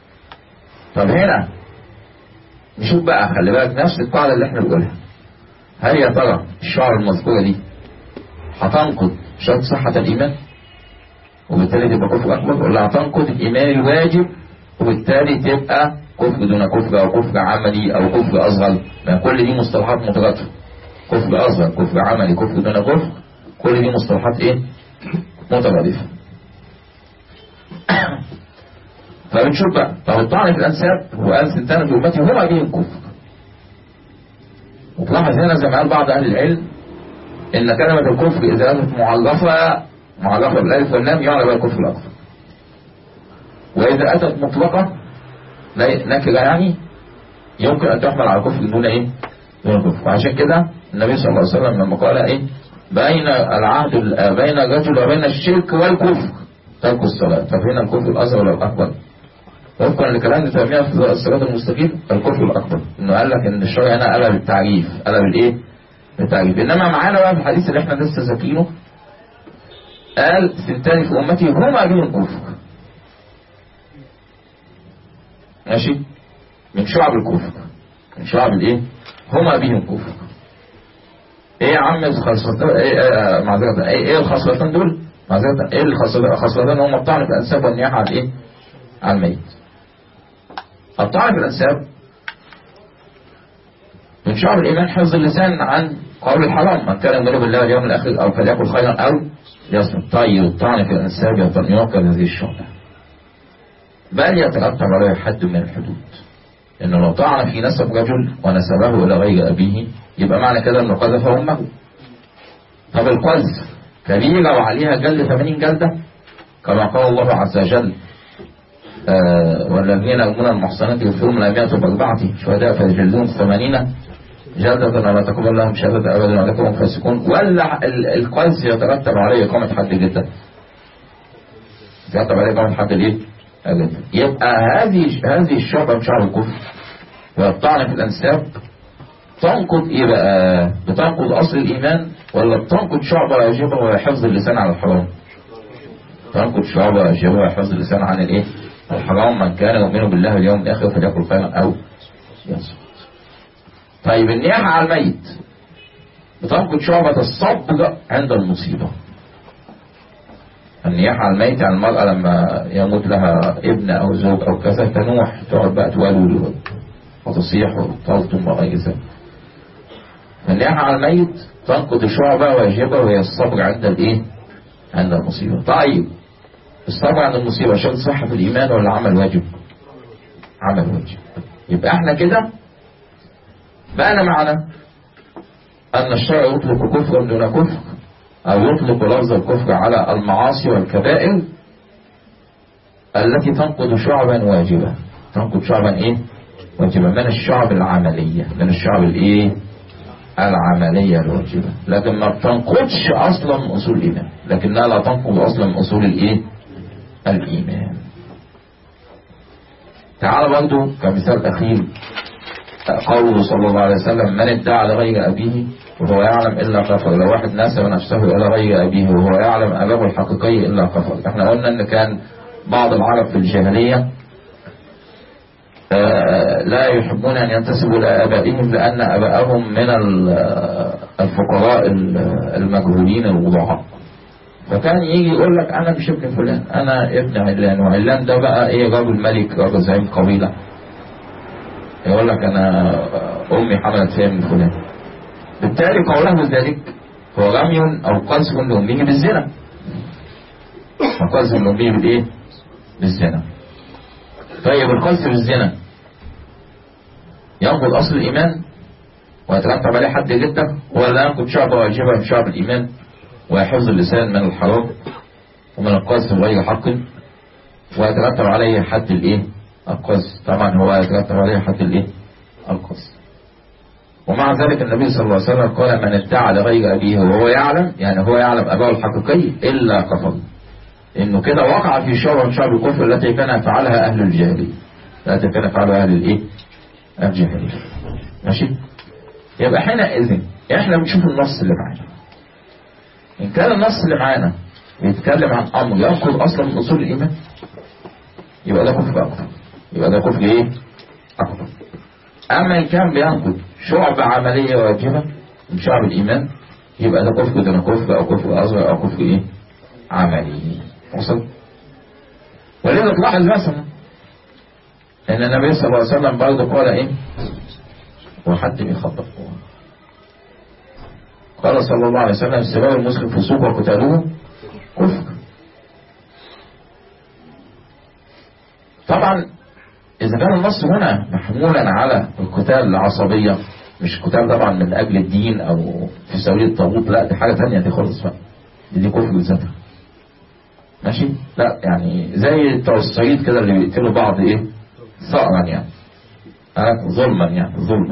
طب هنا نشوف بقى خلي بالك نفس القاعدة اللي احنا بنقولها هل يا ترى الشعر المذكورة دي هتنقض شرط صحة الإيمان وبالتالي تبقى كفر أكبر ولا هتنقض الإيمان الواجب وبالتالي تبقى كفر دون كفر أو كفر عملي أو كفر أصغر لأن كل دي مصطلحات مترادفة كفر أصغر كفر عملي كفر دون كفر كل دي مصطلحات إيه مترادفة فبنشوف بقى طب الطعن في الأنساب وقال سنتان في أمتي هما بهم كفر وتلاحظ هنا زي ما قال بعض أهل العلم إن كلمة الكفر إذا كانت معرفة معرفة بالألف واللام يعني بها الكفر الأكبر وإذا أتت مطلقة نكرة يعني يمكن أن تحمل على الكفر دون إيه؟ دون الكفر وعشان كده النبي صلى الله عليه وسلم لما قال إيه؟ بين العهد بين الرجل وبين الشرك والكفر ترك الصلاة فهنا الكفر الأصغر ولا الأكبر وفقا لكلام تيمية في الصراط المستقيم الكفر الأكبر إنه قال لك إن الشرع هنا قلب التعريف قلب الإيه؟ التعريف إنما معانا بقى في الحديث اللي إحنا لسه ذاكرينه قال سنتان في أمتي هما بهم الكفر ماشي من شعب الكفر من شعب الايه هما بهم كفر ايه يا عم الخصلتين ايه ايه معذرة ايه ايه الخصلتين دول معذرة ايه الخصلتين هم الطعن في الانساب والنياحة على ايه على الميت الطعن في الانساب من شعب الايمان حفظ اللسان عن قول الحرام من كان يؤمن بالله واليوم الاخر او فليقل خيرا او يصمت طيب الطعن في الانساب يوقع هذه الشعبة بل يترتب عليه حد من الحدود انه لو طعن في نسب رجل ونسبه الى غير ابيه يبقى معنى كده انه قذف امه طب القذف كبيرة وعليها جلد 80 جلدة كما قال الله عز وجل آه والذين يرمون المحصنات يغفرون لا مئة بأربعة شهداء فيجلدون ثمانين جلدة ولا تقبل لهم شهادة أبدا ولكن هم فاسقون ولا القذف يترتب عليه إقامة حد جدا يترتب عليه إقامة حد الإيه؟ يبقى هذه هذه الشعبة من شعب الكفر والطعن في الأنساب تنقض إيه بقى بتنقض أصل الإيمان ولا بتنقض شعبة واجبة وحفظ اللسان على الحرام تنقض شعبة واجبة وحفظ اللسان عن الإيه الحرام من كان يؤمن بالله اليوم الآخر فليأكل خيرا أو يصمت طيب النياحة على الميت بتنقض شعبة الصبر عند المصيبة النياحة على الميت يعني المرأة لما يموت لها ابن أو زوج أو كذا تنوح تقعد بقى تولول وتصيح وتلطم وغير ذلك النياحة على الميت تنقض شعبة واجبة وهي الصبر عند الإيه؟ عند المصيبة طيب الصبر عند المصيبة شرط صحة في الإيمان ولا عمل واجب؟ عمل واجب يبقى احنا كده بقى معنا أن الشرع يطلق كفرا دون كفر أو يطلق لفظ الكفر على المعاصي والكبائر التي تنقض شعبا واجبا تنقض شعبا ايه واجبا من الشعب العملية من الشعب الايه العملية الواجبة لكن ما بتنقضش اصلا من اصول الايمان لكنها لا تنقض اصلا من اصول الايه الايمان تعال برضو كمثال اخير قوله صلى الله عليه وسلم من ادعى لغير ابيه وهو يعلم إلا كفر لو واحد نسب نفسه إلى غير أبيه وهو يعلم أباه الحقيقي إلا كفر احنا قلنا أن كان بعض العرب في الجاهلية لا يحبون أن ينتسبوا إلى آبائهم لأن آبائهم من الفقراء المجهولين الوضعاء فكان يجي يقول لك أنا مش ابن فلان أنا ابن علان وعلان ده بقى إيه رجل ملك رجل زعيم قبيلة يقول لك أنا أمي حملت فيا من فلان بالتالي قوله ذلك هو رمي أو قذف لأمه بالزنا وقذف لأمه بالإيه؟ بالزنا طيب القذف بالزنا ينقض أصل الإيمان ويترتب عليه حد جدا ولا ينقض شعب واجبة من شعب الإيمان ويحفظ اللسان من الحرام ومن القذف غير حق ويترتب عليه حد الإيه؟ القذف طبعا هو يترتب عليه حد الإيه؟ القذف ومع ذلك النبي صلى الله عليه وسلم قال من ادعى لغير أبيه وهو يعلم يعني هو يعلم أباه الحقيقي إلا كفر إنه كده وقع في شر من شر الكفر التي كان يفعلها أهل الجاهلية التي كان يفعلها أهل الإيه؟ الجاهلية ماشي يبقى حينئذ احنا بنشوف النص اللي معانا إن كان النص اللي معانا بيتكلم عن أمر ينقض أصلا من أصول الإيمان يبقى ده كفر أكتر يبقى ده كفر إيه؟ أكتر أما إن كان بينقض شعب عملية واجبة من شعب الإيمان يبقى ده كفر دون كفر أو كفر أصغر أو كفر إيه عملي وصل ولذا تلاحظ مثلا ان النبي صلى الله عليه وسلم برضه قال ايه وحد بيخطف قال صلى الله عليه وسلم سباب المسلم فسوق وقتالوه كفر طبعا اذا كان النص هنا محمولا على القتال العصبية مش قتال طبعا من اجل الدين او في سبيل الطاغوت لا دي حاجة تانية دي خالص بقى دي, دي كفر بذاتها ماشي لا يعني زي بتوع الصعيد كده اللي بيقتلوا بعض ايه صقرا يعني آه ظلما يعني ظلما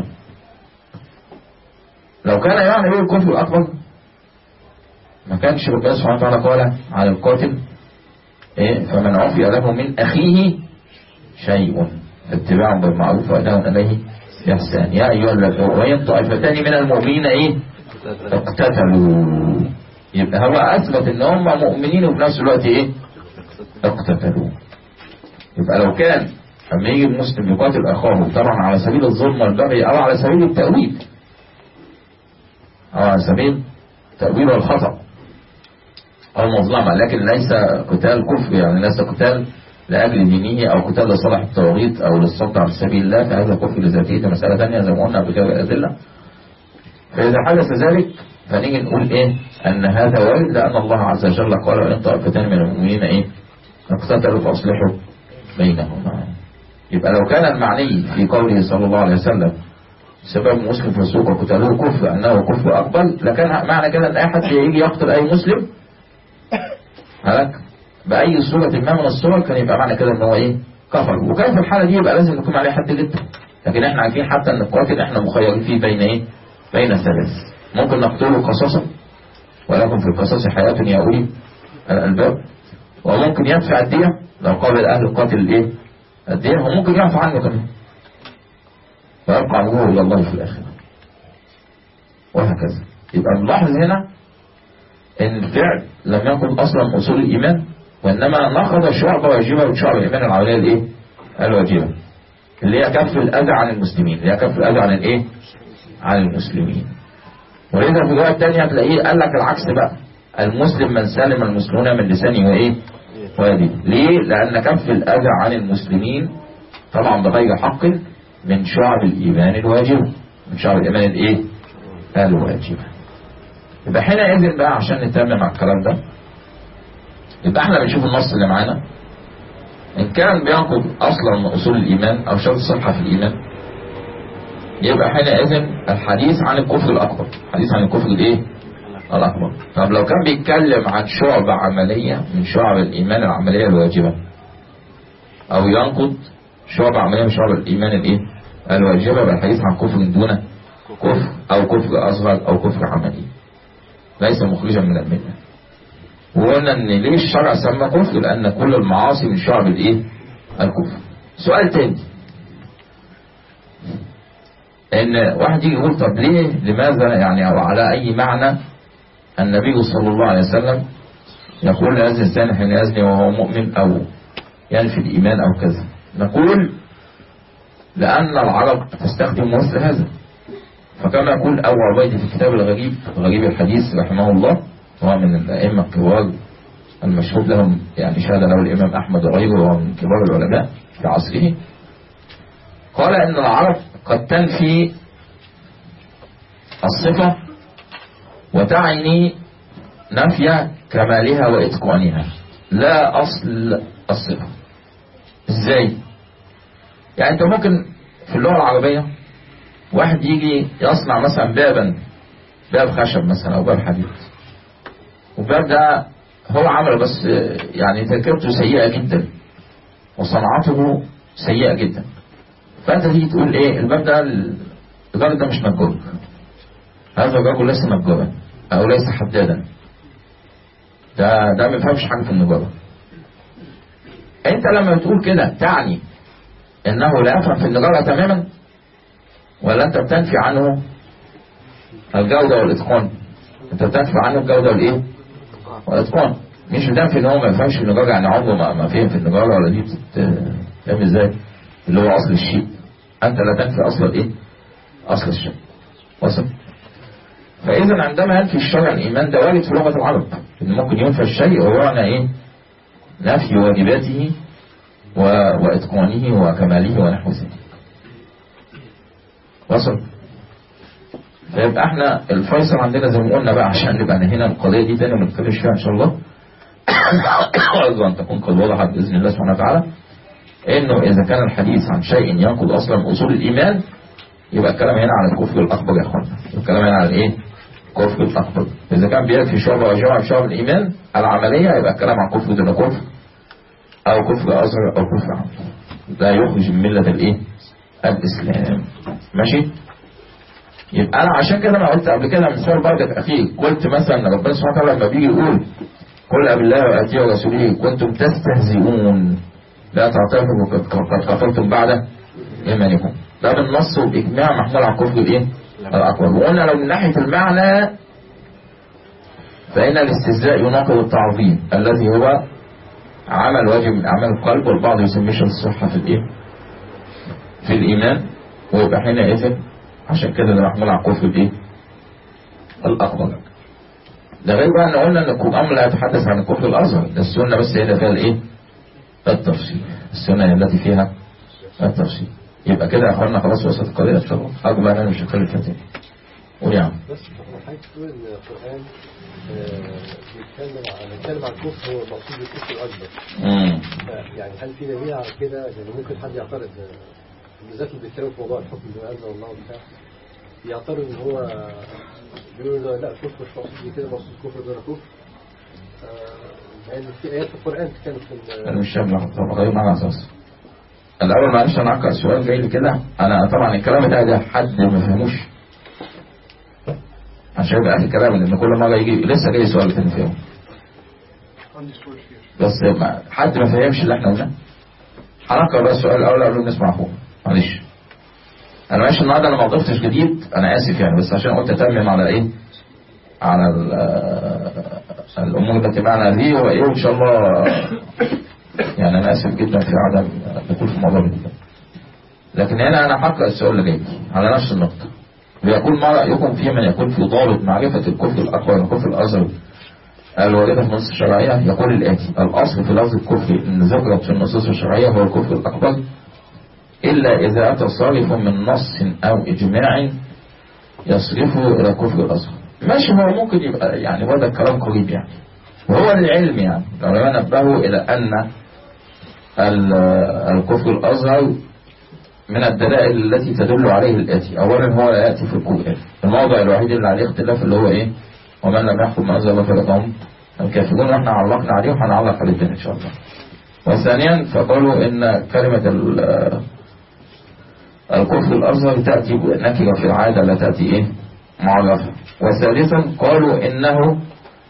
لو كان يعني ايه الكفر الاكبر ما كانش ربنا سبحانه وتعالى قال على القاتل ايه فمن عفي له من اخيه شيء اتباع بالمعروف واداء اليه باحسان يا ايها الذين وان طائفتان من المؤمنين ايه اقتتلوا يبقى هو اثبت ان هم مؤمنين وفي نفس الوقت ايه اقتتلوا يبقى لو كان لما يجي المسلم يقاتل اخاه طبعا على سبيل الظلم والبغي او على سبيل التأويل او على سبيل تأويل الخطأ او مظلمة لكن ليس قتال كفر يعني ليس قتال لأجل دينه أو قتال لصالح التوغيط أو للسلطة على سبيل الله فهذا كفر لذاته ده مسألة ثانية زي ما قلنا قبل كده بالأدلة فإذا حدث ذلك فنيجي نقول إيه أن هذا وارد لأن الله عز وجل قال وإن طائفتان من المؤمنين إيه اقتتلوا فأصلحوا بينهما يبقى لو كان المعني في قوله صلى الله عليه وسلم سبب مسلم في السوق وقتلوه كفر أنه كفر أكبر لكان معنى كده أن أي حد يجي يقتل أي مسلم هلك بأي صورة ما من الصور كان يبقى معنى كده ان هو ايه كفر وكان في الحالة دي يبقى لازم يكون عليه حد جدا لكن احنا عارفين حتى ان القاتل احنا مخيرين فيه بين ايه بين الثلاث ممكن نقتله قصاصا ولكم في القصاص حياة يا أولي الألباب وممكن يدفع الدية لو قابل أهل القاتل الايه الدية وممكن يعفو عنه كمان ويبقى عمره إلى الله في الآخرة وهكذا يبقى نلاحظ هنا ان الفعل لم يكن اصلا اصول الايمان وانما نقض شعبة واجبة من شعب الايمان العملية الايه الواجبة اللي هي كف الاذى عن المسلمين اللي هي كف الاذى عن الايه عن المسلمين ولذا في الرواية الثانية هتلاقيه قال لك العكس بقى المسلم من سلم المسلمون من لسانه وايه ويده ليه لان كف الاذى عن المسلمين طبعا بغير حق من شعب الايمان الواجبة من شعب الايمان الايه الواجبة يبقى حينئذ بقى عشان نتمم على الكلام ده يبقى احنا بنشوف النص اللي معانا ان كان بينقض اصلا من اصول الايمان او شرط الصحة في الايمان يبقى حينئذ الحديث عن الكفر الاكبر حديث عن الكفر الايه الاكبر طب لو كان بيتكلم عن شعبة عملية من شعب الايمان العملية الواجبة او ينقض شعبة عملية من شعب الايمان الايه الواجبة يبقى الحديث عن كفر دون كفر او كفر اصغر او كفر عملي ليس مخرجا من المله وقلنا ان ليه الشرع سمى كفر لان كل المعاصي من شعب الايه الكفر سؤال تاني ان واحد يجي يقول طب ليه لماذا يعني او على اي معنى النبي صلى الله عليه وسلم يقول لهذا الانسان حين يزني وهو مؤمن او ينفي الايمان او كذا نقول لان العرب تستخدم مثل هذا فكما يقول أبو عبيد في كتاب الغريب غريب الحديث رحمه الله هو من الأئمة الكبار المشهود لهم يعني شهد له الإمام أحمد وغيره وهو من كبار العلماء في عصره قال إن العرب قد تنفي الصفة وتعني نفي كمالها وإتقانها لا أصل الصفة إزاي؟ يعني أنت ممكن في اللغة العربية واحد يجي يصنع مثلا بابا باب خشب مثلا او باب حديد والباب ده هو عمله بس يعني تركيبته سيئة جدا وصنعته سيئة جدا فانت تيجي تقول ايه الباب ده الراجل ده مش نجار هذا الرجل ليس نجارا او ليس حدادا ده ده ما يفهمش حاجه في النجاره انت لما بتقول كده تعني انه لا يفهم في النجاره تماما ولا انت بتنفي عنه الجودة والاتقان انت بتنفي عنه الجودة والايه والاتقان مش بتنفي ان هو ما يفهمش النجارة يعني عمره ما, ما فهم في النجارة ولا دي بتفهم ازاي اللي هو اصل الشيء انت لا تنفي اصل الايه اصل الشيء وصل فإذا عندما ينفي الشرع الإيمان ده وارد في لغة العرب إن ممكن ينفى الشيء ويعنى إيه نفي واجباته و... وإتقانه وكماله ونحو ذلك وصل فيبقى احنا الفيصل عندنا زي ما قلنا بقى عشان نبقى هنا القضية دي تاني ما نتكلمش فيها إن شاء الله أرجو أن تكون قد وضحت بإذن الله سبحانه وتعالى إنه إذا كان الحديث عن شيء ينقض أصلا أصول الإيمان يبقى الكلام هنا على الكفر الأكبر يا أخوانا الكلام هنا على إيه؟ الكفر الأكبر إذا كان بيكفي شعبة وجمع شعب الإيمان العملية يبقى الكلام عن كفر دون كفر أو كفر أصغر أو كفر عام لا يخرج من ملة الإيه؟ الإسلام ماشي؟ يبقى أنا عشان كده أنا قلت قبل كده مثال برضك أخي قلت مثلا ربنا سبحانه وتعالى لما بيجي يقول قل بالله وآتيه ورسوله كنتم تستهزئون لا تعترفوا قد كفرتم بعد إيمانكم ده بالنص وبإجماع محمول على الكفر الإيه؟ الأكبر وقلنا لو من ناحية المعنى فإن الاستهزاء يناقض التعظيم الذي هو عمل واجب من أعمال القلب والبعض يسميه الصحة في الإيه؟ في الإيمان ويبقى حينئذ عشان كده ده محمول على الكفر الإيه؟ الأكبر ده غير بقى ان قلنا ان القرآن لا يتحدث عن الكفر الأصغر ده السنة بس هي اللي فيها الإيه؟ التفصيل السنة التي فيها التفصيل يبقى كده يا اخوانا خلاص وصلت القضية ان شاء الله حاجة بقى انا مش هتكلم فيها تاني قول يا عم بس حضرتك تقول ان القرآن آه، بيتكلم عن بيتكلم عن الكفر هو المقصود بالكفر الأكبر امم يعني هل في دليل على كده يعني ممكن حد يعترض آه، بالذات اللي بيتكلم في موضوع الحكم بما أنزل الله وبتاع يعترض ان هو بيقول له لا الكفر مش مقصود كده مقصود كفر دون كفر آه، يعني في آيات في القرآن بتتكلم في ال- انا مش شايف لحظة غير معنى اساس الاول معلش انا اعقد سؤال جاي لي كده انا طبعا الكلام بتاعي ده حد ما فهموش عشان يبقى اخر كلام لان كل مره يجي لسه جاي سؤال تاني فيهم بس ما حد ما فهمش اللي احنا قلناه هنقرا بقى السؤال الاول قبل ما نسمع اخوه معلش انا ماشي النهارده انا ما ضفتش جديد انا اسف يعني بس عشان قلت اتمم على ايه على ال- آه، الامور التي معنا دي وايه وان شاء الله يعني انا اسف جدا في عدم الدخول في الموضوع ده لكن هنا انا هقرا السؤال اللي جاي على نفس النقطه ويقول ما رايكم في من يكون في ضابط معرفه الكفر الاكبر والكفر الاصغر الواردة في النصوص الشرعية يقول الآتي الأصل في لفظ الكفر إن ذكرت في النصوص الشرعية هو الكفر الأكبر إلا إذا أتى صارف من نص أو إجماع يصرفه إلى الكفر الأصغر ماشي هو ممكن يبقى يعني هو ده الكلام قريب يعني وهو للعلم يعني العلماء نبهوا إلى أن ال- الكفر الأصغر من الدلائل التي تدل عليه الآتي أولا هو لا يأتي في القرآن الموضع الوحيد اللي عليه اختلاف اللي هو إيه ومن لم يحكم ما أنزل الله فلا هم الكافرون واحنا علقنا عليه وهنعلق عليه تاني إن شاء الله وثانيا فقالوا إن كلمة ال- الكفر الأصغر تأتي نكرة في العادة لا تأتي إيه معرفة وثالثا قالوا إنه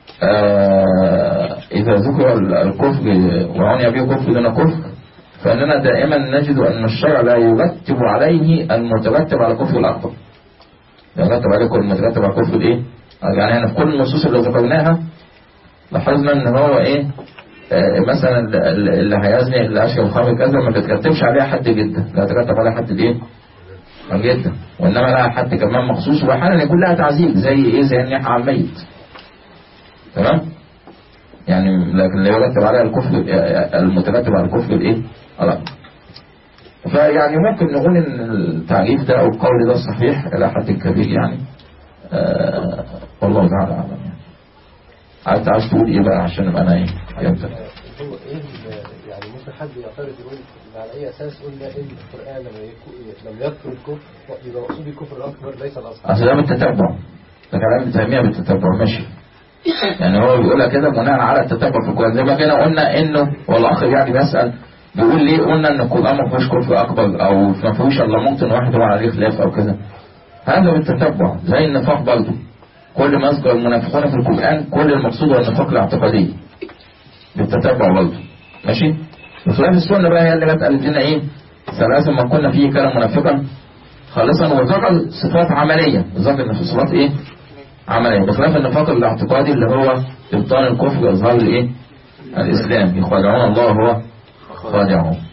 آه إذا ذكر الكفر وعني به كفر دون كفر فإننا دائما نجد أن الشرع لا يرتب عليه المترتب على الكفر الأكبر يرتب عليه كل المترتب على الكفر الإيه يعني هنا في كل النصوص اللي ذكرناها لاحظنا ان هو ايه آه مثلا اللي اللي هيزني اللي اشرب الخمر كذا ما تترتبش عليها حد جدا لا ترتب عليها حد الايه جدا وانما لها حد كمان مخصوص واحيانا يكون لها تعذيب زي ايه زي النيح على الميت تمام يعني لكن لا يرتب عليها الكفر آه، المترتب على الكفر الايه لا فيعني ممكن نقول ان التعريف ده او القول ده صحيح الى حد كبير يعني آه والله تعالى اعلم يعني عايز عايز تقول ايه بقى عشان ابقى انا ايه فهمت هو ايه ال- يعني ممكن حد يعترض يقول إن على اي اساس قلنا ان القران لما يكو- لم يذكر الكفر يبقى مقصود الكفر الاكبر ليس الاصغر اصل ده بالتتبع ده كلام ابن تيميه بالتتبع ماشي يعني هو بيقولها كده بناء على التتبع في القران زي ما كده قلنا انه والاخ يعني بيسال بيقول ليه قلنا ان القران ما فيهوش كفر اكبر او ما فيهوش الا ممكن واحد هو عليه خلاف او كذا هذا بالتتبع زي النفاق برضه كل ما يذكر المنافقون في القران كل المقصود هو النفاق الاعتقادي بالتتبع برضه ماشي وخلاف السنه بقى هي اللي جت قالت لنا ايه ثلاثه من كنا فيه كان منافقا خالصا وذكر صفات عمليه ذكر ان في صفات ايه عمليه بخلاف النفاق الاعتقادي اللي هو ابطال الكفر واظهار الايه الاسلام يخادعون الله وهو خادعهم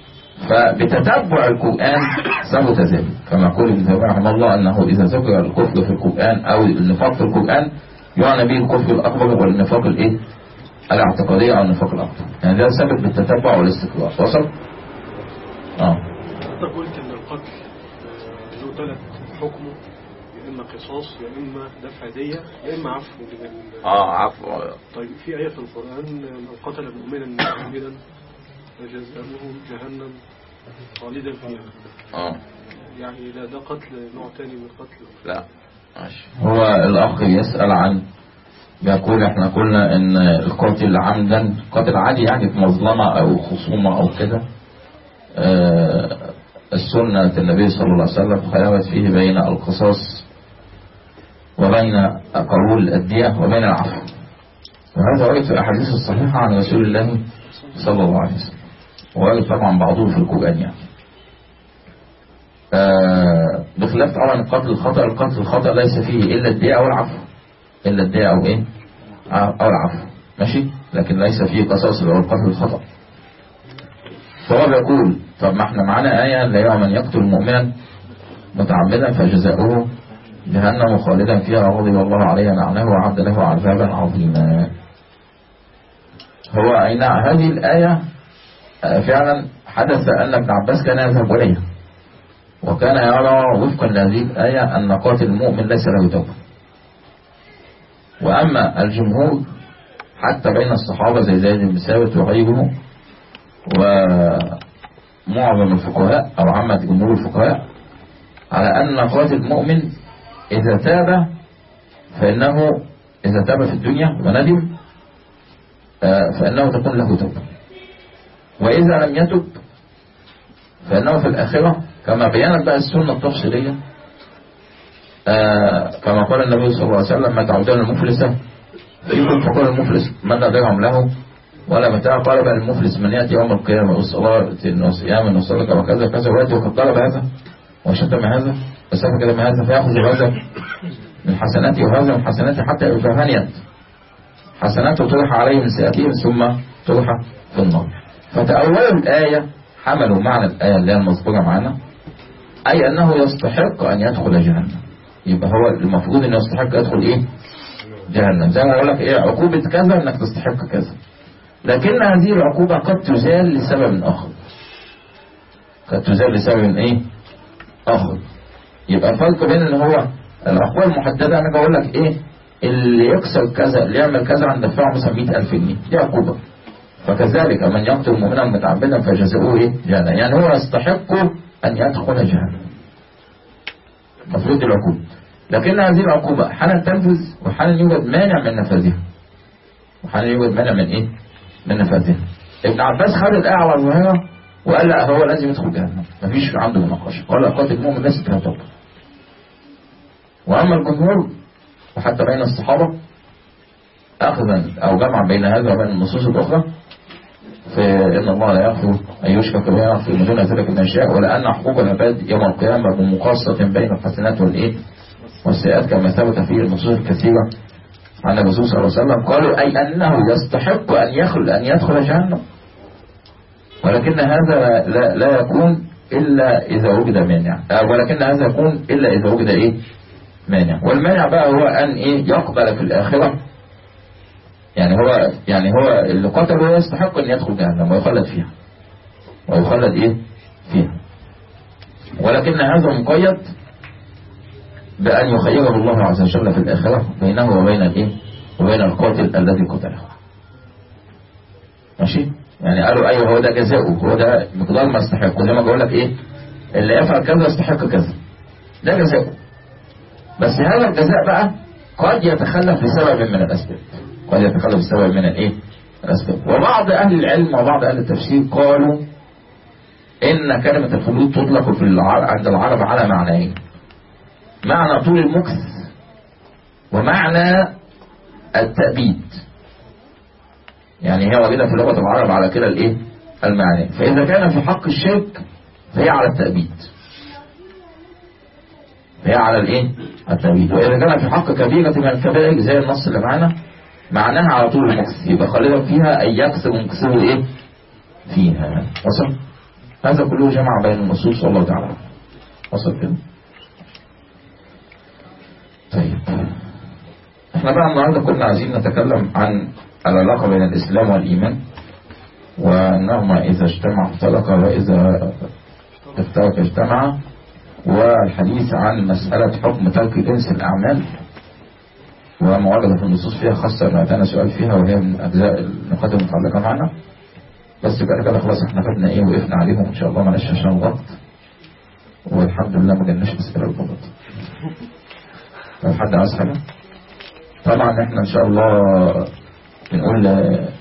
فبتتبع القرآن ثبت ذلك كما يقول ابن تيمية رحمه الله أنه إذا ذكر الكفر في القرآن أو النفاق في القرآن يعني به الكفر الأكبر والنفاق الإيه؟ الاعتقادية أو النفاق الأكبر يعني ده ثابت بالتتبع والاستقرار وصل؟ اه حضرتك قلت ان القتل آه، له ثلاث حكمه يا اما قصاص يا اما دفع دية يا اما عفو من ال- اه عفو طيب في آية في القرآن من قتل مؤمنا متعمدا فجزاؤه جهنم خالدا فيها اه يعني لا ده قتل نوع تاني من القتل لا ماشي هو الأخ يسأل عن يقول احنا قلنا ان القاتل عمدا قاتل عادي يعني في مظلمة او خصومة او كده آه، السنة النبي صلى الله عليه وسلم خيرت فيه بين القصاص وبين قبول الدية وبين العفو وهذا ورد في الأحاديث الصحيحة عن رسول الله صلى الله عليه وسلم وورد طبعا بعضه في القرآن يعني آه، بخلاف طبعا القتل الخطأ القتل الخطأ ليس فيه إلا الدية أو العفو إلا الدية أو إيه أو العفو ماشي لكن ليس فيه قصاص اللي هو القتل الخطأ فهو بيقول طب ما احنا معانا آية لا يوم من يقتل مؤمنا متعمدا فجزاؤه جهنم خالدا فيها غضب الله عليه لعنه وعد له عذابا عظيما هو أي نعم هذه الآية آه، فعلا حدث أن ابن عباس كان يذهب إليها وكان يرى وفقا لهذه الآية أن قاتل المؤمن ليس له توبة وأما الجمهور حتى بين الصحابة زي زيد بن ثابت وغيره ومعظم الفقهاء أو عامة جمهور الفقهاء على أن قاتل المؤمن إذا تاب فإنه إذا تاب في الدنيا وندم آه، فإنه تكون له توبة وإذا لم يتب فإنه في الآخرة كما بيانت بقى السنة التفصيلية آه كما قال النبي صلى الله عليه وسلم ما تعودون المفلسة فيكم فقال المفلس من لا درهم له ولا متاع قال بل المفلس من يأتي يوم القيامة والصلاة والصيام والصدقة وكذا كذا ويأتي وقد طلب هذا وشتم هذا وسفك دم هذا فيأخذ هذا من حسناته وهذا من حسناته حتى يبقى فانيت حسناته طرح عليه من سيئاتهم ثم طرح في النار فتأولوا الآية حملوا معنى الآية اللي هي المذكورة معنا أي أنه يستحق أن يدخل جهنم يبقى هو المفروض أنه يستحق يدخل إيه جهنم زي ما أقول لك إيه عقوبة كذا أنك تستحق كذا لكن هذه العقوبة قد تزال لسبب آخر قد تزال لسبب إيه آخر يبقى الفرق بين ان هو العقوبة المحددة أنا بقول لك إيه اللي يكسر كذا اللي يعمل كذا عند دفعه مثلا 100000 جنيه دي عقوبة فكذلك من يقتل مؤمنا متعمدا فجزاؤه ايه؟ جهنم يعني هو يستحق ان يدخل جهنم المفروض العقوبة لكن هذه العقوبة حالا تنفذ وحالا يوجد مانع من نفاذها وحالا يوجد مانع من ايه؟ من نفاذها ابن عباس خد الآية على ظاهرها وقال لا هو لازم يدخل جهنم مفيش عنده مناقشة قال لا قاتل المؤمن ليست لها توبة وأما الجمهور وحتى بين الصحابة أخذا أو جمعا بين هذا وبين النصوص الأخرى فإن الله لا يغفر أن يشرك به ويغفر من دون ذلك من يشاء ولأن حقوق العباد يوم القيامة بمقاصة بين الحسنات والإيه والسيئات كما ثبت في النصوص الكثيرة عن الرسول صلى الله عليه وسلم قالوا أي أنه يستحق أن يدخل أن يدخل جهنم ولكن هذا لا, لا يكون إلا إذا وجد مانع آه، ولكن هذا يكون إلا إذا وجد إيه مانع والمانع بقى هو أن إيه يقبل في الآخرة يعني هو يعني هو اللي قتل هو يستحق ان يدخل جهنم ويخلد فيها ويخلد ايه فيها ولكن هذا مقيد بأن يخيره الله عز وجل في الآخرة بينه وبين الايه وبين القاتل الذي قتله ماشي يعني قالوا ايوه هو ده جزاؤه هو ده مقدار ما يستحق زي ما بقول لك ايه اللي يفعل كذا يستحق كذا ده جزاؤه بس هذا الجزاء بقى قد يتخلف بسبب من الأسباب قد يتخلف بسبب من الايه الأسباب وبعض أهل العلم وبعض أهل التفسير قالوا إن كلمة الخلود تطلق في العرب عند العرب على معنيين معنى طول المكث ومعنى التأبيد يعني هي واجدة في لغة العرب على كلا الايه المعنى فإذا كان في حق الشرك فهي على التأبيد فهي على الايه التأبيد وإذا كان في حق كبيرة من الكبائر زي النص اللي معانا معناها على طول المكث يبقى خالدا فيها أن يكسر مكسره ايه فيها وصل هذا كله جمع بين النصوص والله تعالى أعلم. وصل كده طيب احنا بقى النهارده كنا عايزين نتكلم عن العلاقة بين الإسلام والإيمان وأنهما إذا اجتمع افترقا وإذا افترق اجتمع والحديث عن مسألة حكم ترك جنس الأعمال وما ورد في النصوص فيها خاصة أن أتانا سؤال فيها وهي من أجزاء النقاط المتعلقة معنا بس كده كده خلاص احنا خدنا ايه وقفنا عليهم ان شاء الله معلش عشان الوقت والحمد لله ما جالناش اسئله الغلط لو حد عايز حاجه طبعا احنا ان شاء الله بنقول